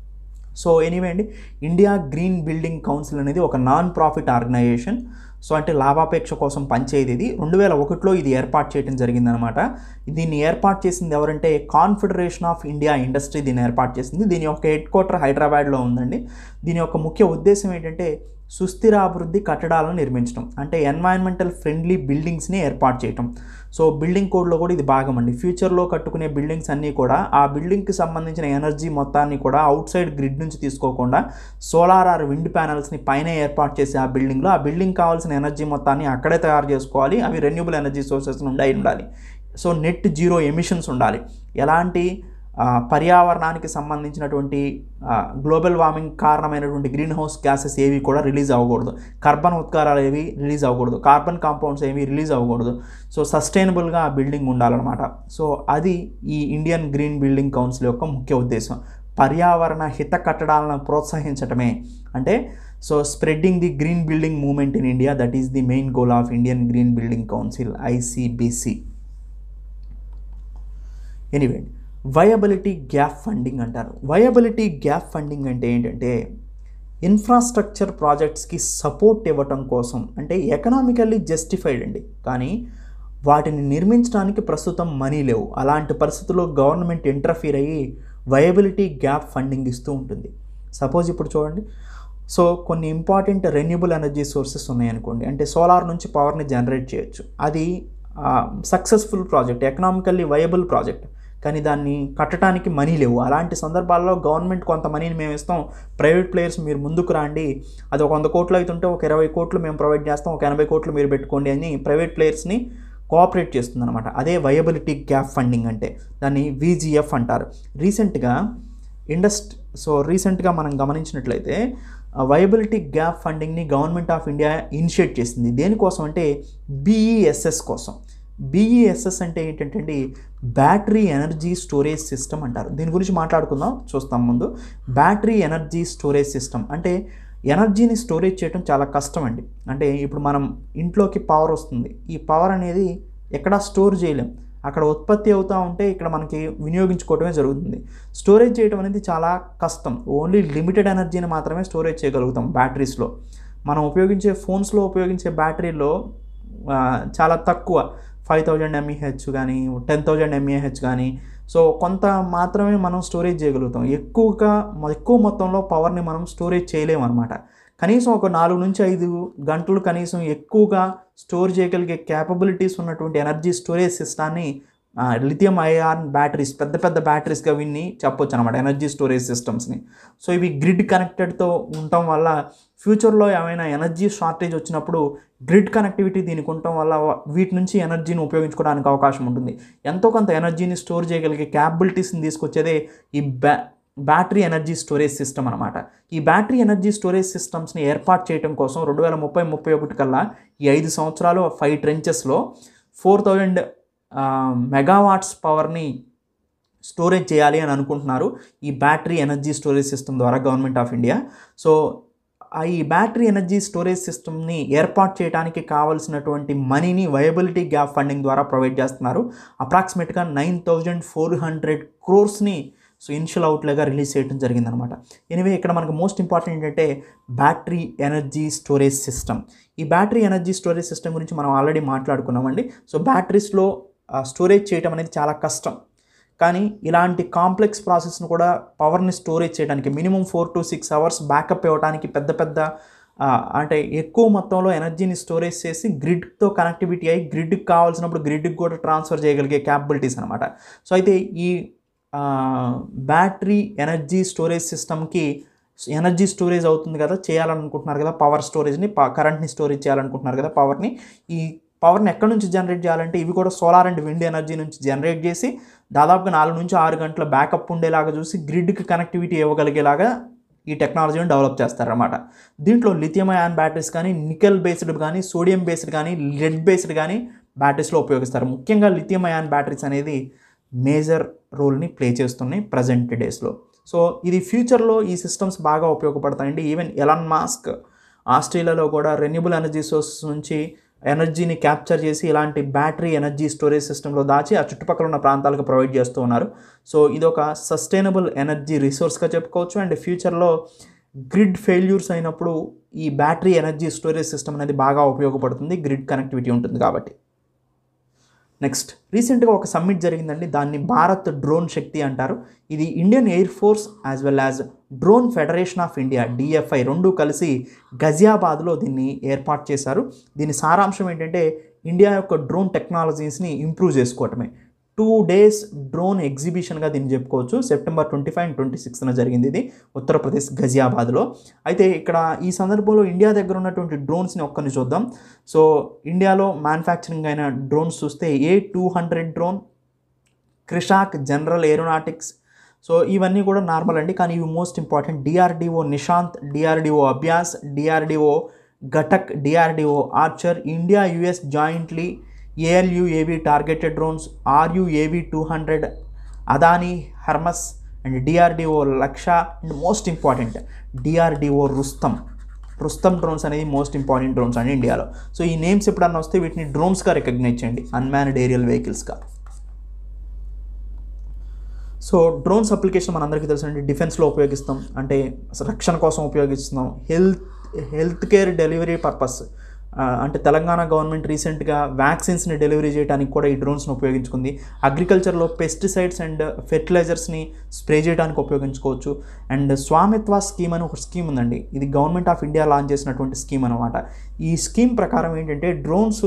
సో ఎనీవే అండి ఇండియా గ్రీన్ బిల్డింగ్ కౌన్సిల్ అనేది ఒక నాన్ ప్రాఫిట్ ఆర్గనైజేషన్ సో అంటే లాభాపేక్ష కోసం పనిచేయదు ఇది రెండు వేల ఒకటిలో ఇది ఏర్పాటు చేయడం జరిగిందనమాట దీన్ని ఏర్పాటు చేసింది ఎవరంటే కాన్ఫెడరేషన్ ఆఫ్ ఇండియా ఇండస్ట్రీ దీన్ని ఏర్పాటు చేసింది దీని యొక్క హెడ్ క్వార్టర్ హైదరాబాద్లో ఉందండి దీని యొక్క ముఖ్య ఉద్దేశం ఏంటంటే సుస్థిర అభివృద్ధి కట్టడాలను నిర్మించడం అంటే ఎన్వైరన్మెంటల్ ఫ్రెండ్లీ బిల్డింగ్స్ని ఏర్పాటు చేయటం సో బిల్డింగ్ కోడ్లో కూడా ఇది భాగం అండి ఫ్యూచర్లో కట్టుకునే బిల్డింగ్స్ అన్నీ కూడా ఆ బిల్డింగ్కి సంబంధించిన ఎనర్జీ మొత్తాన్ని కూడా అవుట్ సైడ్ గ్రిడ్ నుంచి తీసుకోకుండా సోలార్ ఆర్ విండ్ ప్యానల్స్ని పైన ఏర్పాటు చేసి ఆ బిల్డింగ్లో ఆ బిల్డింగ్ కావాల్సిన ఎనర్జీ మొత్తాన్ని అక్కడే తయారు చేసుకోవాలి అవి రెన్యూబుల్ ఎనర్జీ సోర్సెస్ నుండి అయి ఉండాలి సో నెట్ జీరో ఎమిషన్స్ ఉండాలి ఎలాంటి ఆ, పర్యావరణానికి సంబంధించినటువంటి ఆ, గ్లోబల్ వార్మింగ్ కారణమైనటువంటి గ్రీన్ హౌస్ గ్యాసెస్ ఏవి కూడా రిలీజ్ అవ్వకూడదు కార్బన్ ఉద్గారాలు ఏవి రిలీజ్ అవ్వకూడదు కార్బన్ కాంపౌండ్స్ ఏవి రిలీజ్ అవ్వకూడదు సో సస్టైనబుల్గా ఆ బిల్డింగ్ ఉండాలన్నమాట సో అది ఈ ఇండియన్ గ్రీన్ బిల్డింగ్ కౌన్సిల్ యొక్క ముఖ్య ఉద్దేశం పర్యావరణ హిత కట్టడాలను ప్రోత్సహించటమే అంటే so spreading the green building movement in India that is the main goal of Indian green building council ICBC anyway viability gap funding అంటారు వయబిలిటీ గ్యాప్ ఫండింగ్ అంటే ఏంటంటే ఇన్ఫ్రాస్ట్రక్చర్ ప్రాజెక్ట్స్కి సపోర్ట్ ఇవ్వటం కోసం అంటే ఎకనామికల్లీ జస్టిఫైడ్ అండి కానీ వాటిని నిర్మించడానికి ప్రస్తుతం మనీ లేవు అలాంటి పరిస్థితుల్లో గవర్నమెంట్ ఇంటర్ఫీర్ అయ్యి వయబిలిటీ గ్యాప్ ఫండింగ్ ఇస్తూ ఉంటుంది సపోజ్ ఇప్పుడు చూడండి సో కొన్ని ఇంపార్టెంట్ రెన్యూబుల్ ఎనర్జీ సోర్సెస్ ఉన్నాయనుకోండి అంటే సోలార్ నుంచి పవర్ని జనరేట్ చేయొచ్చు అది successful project economically viable project కానీ దాన్ని కట్టడానికి మనీ లేవు అలాంటి సందర్భాల్లో గవర్నమెంట్ కొంత మనీని మేము ఇస్తాం ప్రైవేట్ ప్లేయర్స్ మీరు ముందుకు రండి అది ఒక వంద కోట్లు అవుతుంటే ఒక ఇరవై కోట్లు మేము ప్రొవైడ్ చేస్తాం ఒక ఎనభై కోట్లు మీరు పెట్టుకోండి అని ప్రైవేట్ ప్లేయర్స్ని కోఆపరేట్ చేస్తుంది అనమాట అదే వయబిలిటీ గ్యాప్ ఫండింగ్ అంటే దాన్ని విజిఎఫ్ అంటారు రీసెంట్గా ఇండస్ట్ సో రీసెంట్గా మనం గమనించినట్లయితే వయబిలిటీ గ్యాప్ ఫండింగ్ని గవర్నమెంట్ ఆఫ్ ఇండియా ఇనిషియేట్ చేసింది దేనికోసం అంటే బీఈఎస్ఎస్ కోసం బీఈఎస్ఎస్ అంటే ఏంటంటే అండి బ్యాటరీ ఎనర్జీ స్టోరేజ్ సిస్టమ్ అంటారు దీని గురించి మాట్లాడుకుందాం చూస్తాం ముందు బ్యాటరీ ఎనర్జీ స్టోరేజ్ సిస్టమ్ అంటే ఎనర్జీని స్టోరేజ్ చేయడం చాలా కష్టం అండి అంటే ఇప్పుడు మనం ఇంట్లోకి పవర్ వస్తుంది ఈ పవర్ అనేది ఎక్కడా స్టోర్ చేయలేం అక్కడ ఉత్పత్తి అవుతూ ఉంటే ఇక్కడ మనకి వినియోగించుకోవటమే జరుగుతుంది స్టోరేజ్ చేయడం అనేది చాలా కష్టం ఓన్లీ లిమిటెడ్ ఎనర్జీని మాత్రమే స్టోరేజ్ చేయగలుగుతాం బ్యాటరీస్లో మనం ఉపయోగించే ఫోన్స్లో ఉపయోగించే బ్యాటరీలో ఆ, చాలా తక్కువ ఫైవ్ థౌజండ్ ఎంఈహెచ్ కానీ టెన్ థౌజండ్ ఎంఈహెచ్ కానీ సో కొంత మాత్రమే మనం స్టోరేజ్ చేయగలుగుతాం ఎక్కువగా ఎక్కువ మొత్తంలో పవర్ని మనం స్టోరేజ్ చేయలేము అనమాట కనీసం ఒక నాలుగు నుంచి ఐదు గంటలు కనీసం ఎక్కువగా స్టోర్ చేయగలిగే క్యాపబిలిటీస్ ఉన్నటువంటి ఎనర్జీ స్టోరేజ్ సిస్టాన్ని లిథియం ఐఆర్ బ్యాటరీస్ పెద్ద పెద్ద బ్యాటరీస్గా విన్ని చెప్పొచ్చు అనమాట ఎనర్జీ స్టోరేజ్ సిస్టమ్స్ని సో ఇవి గ్రిడ్ కనెక్టెడ్తో ఉండటం వల్ల ఫ్యూచర్లో ఏమైనా ఎనర్జీ షార్టేజ్ వచ్చినప్పుడు గ్రిడ్ కనెక్టివిటీ దీనికి ఉండటం వల్ల వీటి నుంచి ఎనర్జీని ఉపయోగించుకోవడానికి అవకాశం ఉంటుంది ఎంతో కొంత ఎనర్జీని స్టోర్ చేయగలిగే క్యాపబిలిటీస్ని తీసుకొచ్చేదే ఈ బ్యా బ్యాటరీ ఎనర్జీ స్టోరేజ్ సిస్టమ్ అనమాట ఈ బ్యాటరీ ఎనర్జీ స్టోరేజ్ సిస్టమ్స్ని ఏర్పాటు చేయడం కోసం రెండు వేల ముప్పై ముప్పై ఒకటి కల్లా ఈ ఐదు సంవత్సరాలు ఫైవ్ ట్రెంచెస్లో ఫోర్ థౌజండ్ మెగావాట్స్ పవర్ని స్టోరేజ్ చేయాలి అని అనుకుంటున్నారు ఈ బ్యాటరీ ఎనర్జీ స్టోరేజ్ సిస్టమ్ ద్వారా గవర్నమెంట్ ఆఫ్ ఇండియా సో ఆ ఈ బ్యాటరీ ఎనర్జీ స్టోరేజ్ సిస్టమ్ని ఏర్పాటు చేయడానికి కావాల్సినటువంటి మనీని వయబిలిటీ గ్యాప్ ఫండింగ్ ద్వారా ప్రొవైడ్ చేస్తున్నారు అప్రాక్సిమేట్గా నైన్ థౌజండ్ ఫోర్ హండ్రెడ్ క్రోర్స్ని సో ఇనిషియల్ అవుట్లేగా రిలీజ్ చేయడం జరిగిందనమాట ఎనివే ఇక్కడ మనకు మోస్ట్ ఇంపార్టెంట్ ఏంటంటే బ్యాటరీ ఎనర్జీ స్టోరేజ్ సిస్టమ్ ఈ బ్యాటరీ ఎనర్జీ స్టోరేజ్ సిస్టమ్ గురించి మనం ఆల్రెడీ మాట్లాడుకున్నామండి సో బ్యాటరీస్లో స్టోరేజ్ చేయడం అనేది చాలా కష్టం కానీ ఇలాంటి కాంప్లెక్స్ ప్రాసెస్ను కూడా పవర్ని స్టోరేజ్ చేయడానికి minimum four to six hours backup ఇవ్వడానికి పెద్ద పెద్ద ఆ, అంటే ఎక్కువ మొత్తంలో ఎనర్జీని స్టోరేజ్ చేసి గ్రిడ్తో కనెక్టివిటీ అయ్యి గ్రిడ్కి కావాల్సినప్పుడు గ్రిడ్కి కూడా ట్రాన్స్ఫర్ చేయగలిగే క్యాపబిలిటీస్ అనమాట సో అయితే ఈ బ్యాటరీ ఎనర్జీ స్టోరేజ్ సిస్టమ్కి ఎనర్జీ స్టోరేజ్ అవుతుంది కదా చేయాలనుకుంటున్నారు కదా పవర్ స్టోరేజ్ని కరెంట్ని స్టోరేజ్ చేయాలనుకుంటున్నారు కదా పవర్ని ఈ పవర్ని ఎక్కడి నుంచి జనరేట్ చేయాలంటే ఇవి కూడా సోలార్ అండ్ విండ్ ఎనర్జీ నుంచి జనరేట్ చేసి దాదాపుగా నాలుగు నుంచి ఆరు గంటల బ్యాకప్ ఉండేలాగా చూసి గ్రిడ్కి కనెక్టివిటీ ఇవ్వగలిగేలాగా ఈ టెక్నాలజీని డెవలప్ చేస్తారన్నమాట దీంట్లో లిథియం అయాన్ బ్యాటరీస్ కానీ నికెల్ బేస్డ్ కానీ సోడియం బేస్డ్ కానీ లెడ్ బేస్డ్ కానీ బ్యాటరీస్లో ఉపయోగిస్తారు ముఖ్యంగా లిథియం అయాన్ బ్యాటరీస్ అనేది మేజర్ రోల్ని ప్లే చేస్తున్నాయి ప్రజెంట్ డేస్లో సో ఇది ఫ్యూచర్లో ఈ సిస్టమ్స్ బాగా ఉపయోగపడతాయండి ఈవెన్ ఎలాన్ మాస్క్ ఆస్ట్రేలియాలో కూడా రెన్యూబుల్ ఎనర్జీ సోర్సెస్ నుంచి ఎనర్జీని క్యాప్చర్ చేసి ఇలాంటి బ్యాటరీ ఎనర్జీ స్టోరేజ్ సిస్టంలో దాచి ఆ చుట్టుపక్కల ఉన్న ప్రాంతాలకు ప్రొవైడ్ చేస్తూ ఉన్నారు సో ఇది ఒక సస్టైనబుల్ ఎనర్జీ రిసోర్స్గా చెప్పుకోవచ్చు అండ్ ఫ్యూచర్లో గ్రిడ్ ఫెయిల్యూర్స్ అయినప్పుడు ఈ బ్యాటరీ ఎనర్జీ స్టోరేజ్ సిస్టమ్ అనేది బాగా ఉపయోగపడుతుంది గ్రిడ్ కనెక్టివిటీ ఉంటుంది కాబట్టి నెక్స్ట్ రీసెంట్గా ఒక సమ్మిట్ జరిగిందండి దాన్ని భారత్ డ్రోన్ శక్తి అంటారు ఇది Indian air force as well as drone federation of India DFI రెండు కలిసి గజియాబాద్లో దీన్ని ఏర్పాటు చేశారు దీని సారాంశం ఏంటంటే ఇండియా యొక్క డ్రోన్ టెక్నాలజీస్ని ఇంప్రూవ్ చేసుకోవటమే టూ డేస్ డ్రోన్ ఎగ్జిబిషన్గా దీన్ని చెప్పుకోవచ్చు September twenty five and twenty సిక్స్న జరిగింది ఇది ఉత్తరప్రదేశ్ గజియాబాద్లో అయితే ఇక్కడ ఈ సందర్భంలో ఇండియా దగ్గర ఉన్నటువంటి డ్రోన్స్ని ఒక్కరిని చూద్దాం సో ఇండియాలో మ్యానుఫ్యాక్చరింగ్ అయిన డ్రోన్స్ చూస్తే A two hundred drone Krishak general aeronautics so ఇవన్నీ కూడా నార్మల్ అండి కానీ ఇవి most important DRDO Nishant DRDO Abhyas DRDO Ghatak DRDO Archer India US jointly ALUAV targeted drones RUAV two hundred Adani Hermes and DRDO Lakshya and most important DRDO Rustom Rustom drones అనేది most important drones అండి ఇండియాలో so ఈ names ఎప్పుడన్నా వస్తే వీటిని డ్రోన్స్గా రికగ్నైజ్ చేయండి అన్మ్యాన్డ్ ఏరియల్ వెహికల్స్గా సో డ్రోన్స్ అప్లికేషన్ మనందరికీ తెలుసండి డిఫెన్స్లో ఉపయోగిస్తాం అంటే రక్షణ కోసం ఉపయోగిస్తున్నాం health health care delivery purpose అంటే తెలంగాణ గవర్నమెంట్ రీసెంట్గా వ్యాక్సిన్స్ని డెలివరీ చేయడానికి కూడా ఈ డ్రోన్స్ని ఉపయోగించుకుంది అగ్రికల్చర్లో పెస్టిసైడ్స్ అండ్ ఫెర్టిలైజర్స్ని స్ప్రే చేయడానికి ఉపయోగించుకోవచ్చు అండ్ స్వామిత్వ స్కీమ్ అని ఒక స్కీమ్ ఉందండి ఇది గవర్నమెంట్ ఆఫ్ ఇండియా లాంచ్ చేసినటువంటి స్కీమ్ అనమాట ఈ స్కీమ్ ప్రకారం ఏంటంటే డ్రోన్స్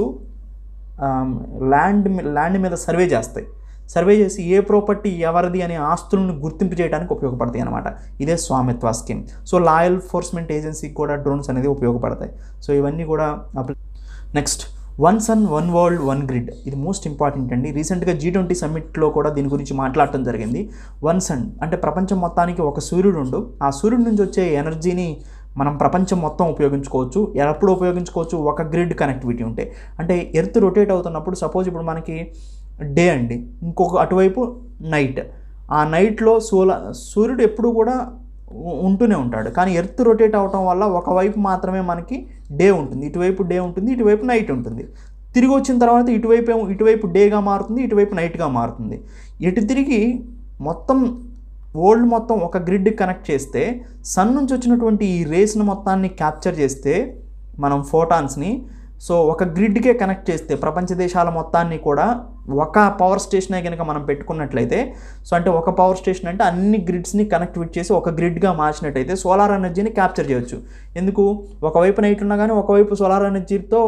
ల్యాండ్ ల్యాండ్ మీద సర్వే చేస్తాయి సర్వే చేసి ఏ ప్రాపర్టీ ఎవరిది అనే ఆస్తులను గుర్తింపు చేయడానికి ఉపయోగపడతాయి అనమాట ఇదే Swamitva scheme so law enforcement ఏజెన్సీకి కూడా డ్రోన్స్ అనేది ఉపయోగపడతాయి సో ఇవన్నీ కూడా next one sun one world one grid ఇది మోస్ట్ ఇంపార్టెంట్ అండి రీసెంట్గా జీ ట్వంటీ సమ్మిట్లో కూడా దీని గురించి మాట్లాడటం జరిగింది వన్ సన్ అంటే ప్రపంచం మొత్తానికి ఒక సూర్యుడు ఉండు ఆ సూర్యుడి నుంచి వచ్చే ఎనర్జీని మనం ప్రపంచం మొత్తం ఉపయోగించుకోవచ్చు ఎప్పుడు ఉపయోగించుకోవచ్చు ఒక గ్రిడ్ కనెక్టివిటీ ఉంటే అంటే ఎర్త్ రొటేట్ అవుతున్నప్పుడు సపోజ్ ఇప్పుడు మనకి డే అండి ఇంకొక అటువైపు నైట్ ఆ నైట్లో సోల సూర్యుడు ఎప్పుడు కూడా ఉ- ఉంటూనే ఉంటాడు కానీ ఎర్త్ రొటేట్ అవటం వల్ల ఒకవైపు మాత్రమే మనకి డే ఉంటుంది ఇటువైపు డే ఉంటుంది ఇటువైపు నైట్ ఉంటుంది తిరిగి వచ్చిన తర్వాత ఇటువైపు ఏమో- ఇటువైపు డేగా మారుతుంది ఇటువైపు నైట్గా మారుతుంది ఎటు తిరిగి మొత్తం వరల్డ్ మొత్తం ఒక గ్రిడ్ కనెక్ట్ చేస్తే సన్ నుంచి వచ్చినటువంటి ఈ రేస్ని మొత్తాన్ని క్యాప్చర్ చేస్తే మనం ఫోటాన్స్ని సో ఒక గ్రిడ్కే కనెక్ట్ చేస్తే ప్రపంచ దేశాల మొత్తాన్ని కూడా ఒక పవర్ స్టేషనే కనుక మనం పెట్టుకున్నట్లయితే సో అంటే ఒక పవర్ స్టేషన్ అంటే అన్ని గ్రిడ్స్ని కనెక్టివిట్ చేసి ఒక గ్రిడ్గా మార్చినట్టయితే సోలార్ ఎనర్జీని క్యాప్చర్ చేయొచ్చు ఎందుకు ఒకవైపు నైట్ ఉన్నా కానీ ఒకవైపు సోలార్ ఎనర్జీతో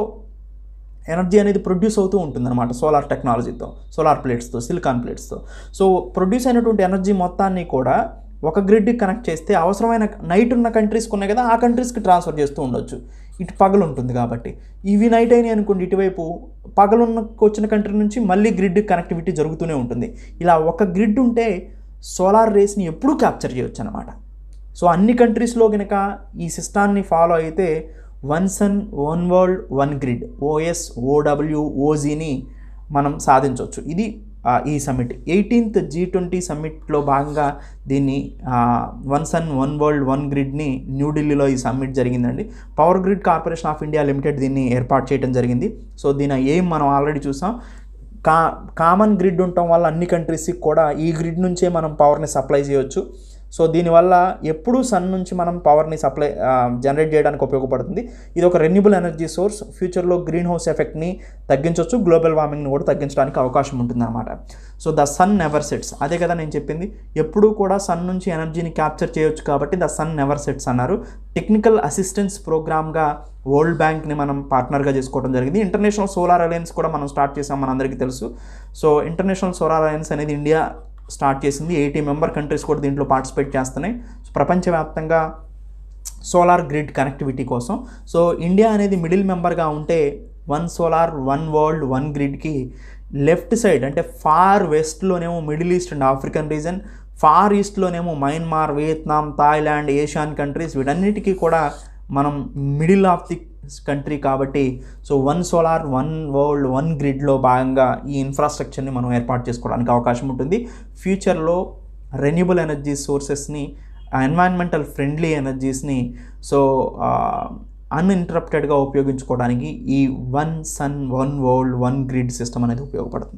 ఎనర్జీ అనేది ప్రొడ్యూస్ అవుతూ ఉంటుంది అనమాట సోలార్ టెక్నాలజీతో సోలార్ ప్లేట్స్తో సిలికాన్ ప్లేట్స్తో సో ప్రొడ్యూస్ అయినటువంటి ఎనర్జీ మొత్తాన్ని కూడా ఒక గ్రిడ్కి కనెక్ట్ చేస్తే అవసరమైన నైట్ ఉన్న కంట్రీస్కి ఉన్నాయి కదా ఆ కంట్రీస్కి ట్రాన్స్ఫర్ చేస్తూ ఉండొచ్చు ఇటు పగలు ఉంటుంది కాబట్టి ఇవి నైట్ అయినాయి అనుకోండి ఇటువైపు పగలున్న వచ్చిన కంట్రీ నుంచి మళ్ళీ గ్రిడ్ కనెక్టివిటీ జరుగుతూనే ఉంటుంది ఇలా ఒక గ్రిడ్ ఉంటే సోలార్ రేస్ని ఎప్పుడూ క్యాప్చర్ చేయొచ్చు అనమాట సో అన్ని కంట్రీస్లో కనుక ఈ సిస్టాన్ని ఫాలో అయితే one sun one world one grid OS OW ఓజీని మనం సాధించవచ్చు ఇది ఆ, ఈ సమ్మిట్ ఎయిటీన్త్ జీ ట్వంటీ సమ్మిట్లో భాగంగా దీన్ని one sun one world one గ్రిడ్ని న్యూఢిల్లీలో ఈ సమ్మిట్ జరిగిందండి power grid corporation of India limited దీన్ని ఏర్పాటు చేయడం జరిగింది సో దీని ఎయిమ్ మనం ఆల్రెడీ చూసాం కా కామన్ గ్రిడ్ ఉండటం వల్ల అన్ని కంట్రీస్కి కూడా ఈ గ్రిడ్ నుంచే మనం పవర్ని సప్లై చేయొచ్చు సో దీనివల్ల ఎప్పుడూ సన్ నుంచి మనం పవర్ని సప్లై జనరేట్ చేయడానికి ఉపయోగపడుతుంది ఇది ఒక రెన్యూబుల్ ఎనర్జీ సోర్స్ ఫ్యూచర్లో గ్రీన్ హౌస్ ఎఫెక్ట్ని తగ్గించవచ్చు గ్లోబల్ వార్మింగ్ని కూడా తగ్గించడానికి అవకాశం ఉంటుందన్నమాట so the sun never sets అదే కదా నేను చెప్పింది ఎప్పుడూ కూడా సన్ నుంచి ఎనర్జీని క్యాప్చర్ చేయొచ్చు కాబట్టి ద సన్ నెవర్ సెట్స్ అన్నారు టెక్నికల్ అసిస్టెన్స్ ప్రోగ్రామ్గా వరల్డ్ బ్యాంక్ని మనం పార్ట్నర్గా చేసుకోవడం జరిగింది ఇంటర్నేషనల్ సోలార్ అలయన్స్ కూడా మనం స్టార్ట్ చేసాం మనందరికీ తెలుసు సో ఇంటర్నేషనల్ సోలార్ అలయన్స్ అనేది ఇండియా స్టార్ట్ చేసింది ఎయిటీ మెంబర్ కంట్రీస్ కూడా దీంట్లో పార్టిసిపేట్ చేస్తున్నాయి సో ప్రపంచవ్యాప్తంగా సోలార్ గ్రిడ్ కనెక్టివిటీ కోసం సో ఇండియా అనేది మిడిల్ మెంబర్గా ఉంటే one solar one world one గ్రిడ్కి లెఫ్ట్ సైడ్ అంటే ఫార్ వెస్ట్లోనేమో middle east and African region far ఈస్ట్లోనేమో Myanmar Vietnam Thailand Asian countries వీటన్నిటికీ కూడా మనం మిడిల్ ఆఫ్ ది కంట్రీ కాబట్టి so one solar one world one గ్రిడ్లో భాగంగా ఈ ఇన్ఫ్రాస్ట్రక్చర్ని మనం ఏర్పాటు చేసుకోవడానికి అవకాశం ఉంటుంది ఫ్యూచర్లో రెన్యూబుల్ ఎనర్జీ సోర్సెస్ని ఎన్వైరన్మెంటల్ ఫ్రెండ్లీ ఎనర్జీస్ని సో అన్ఇంటరప్టెడ్గా ఉపయోగించుకోవడానికి ఈ one sun one world one grid system అనేది ఉపయోగపడుతుంది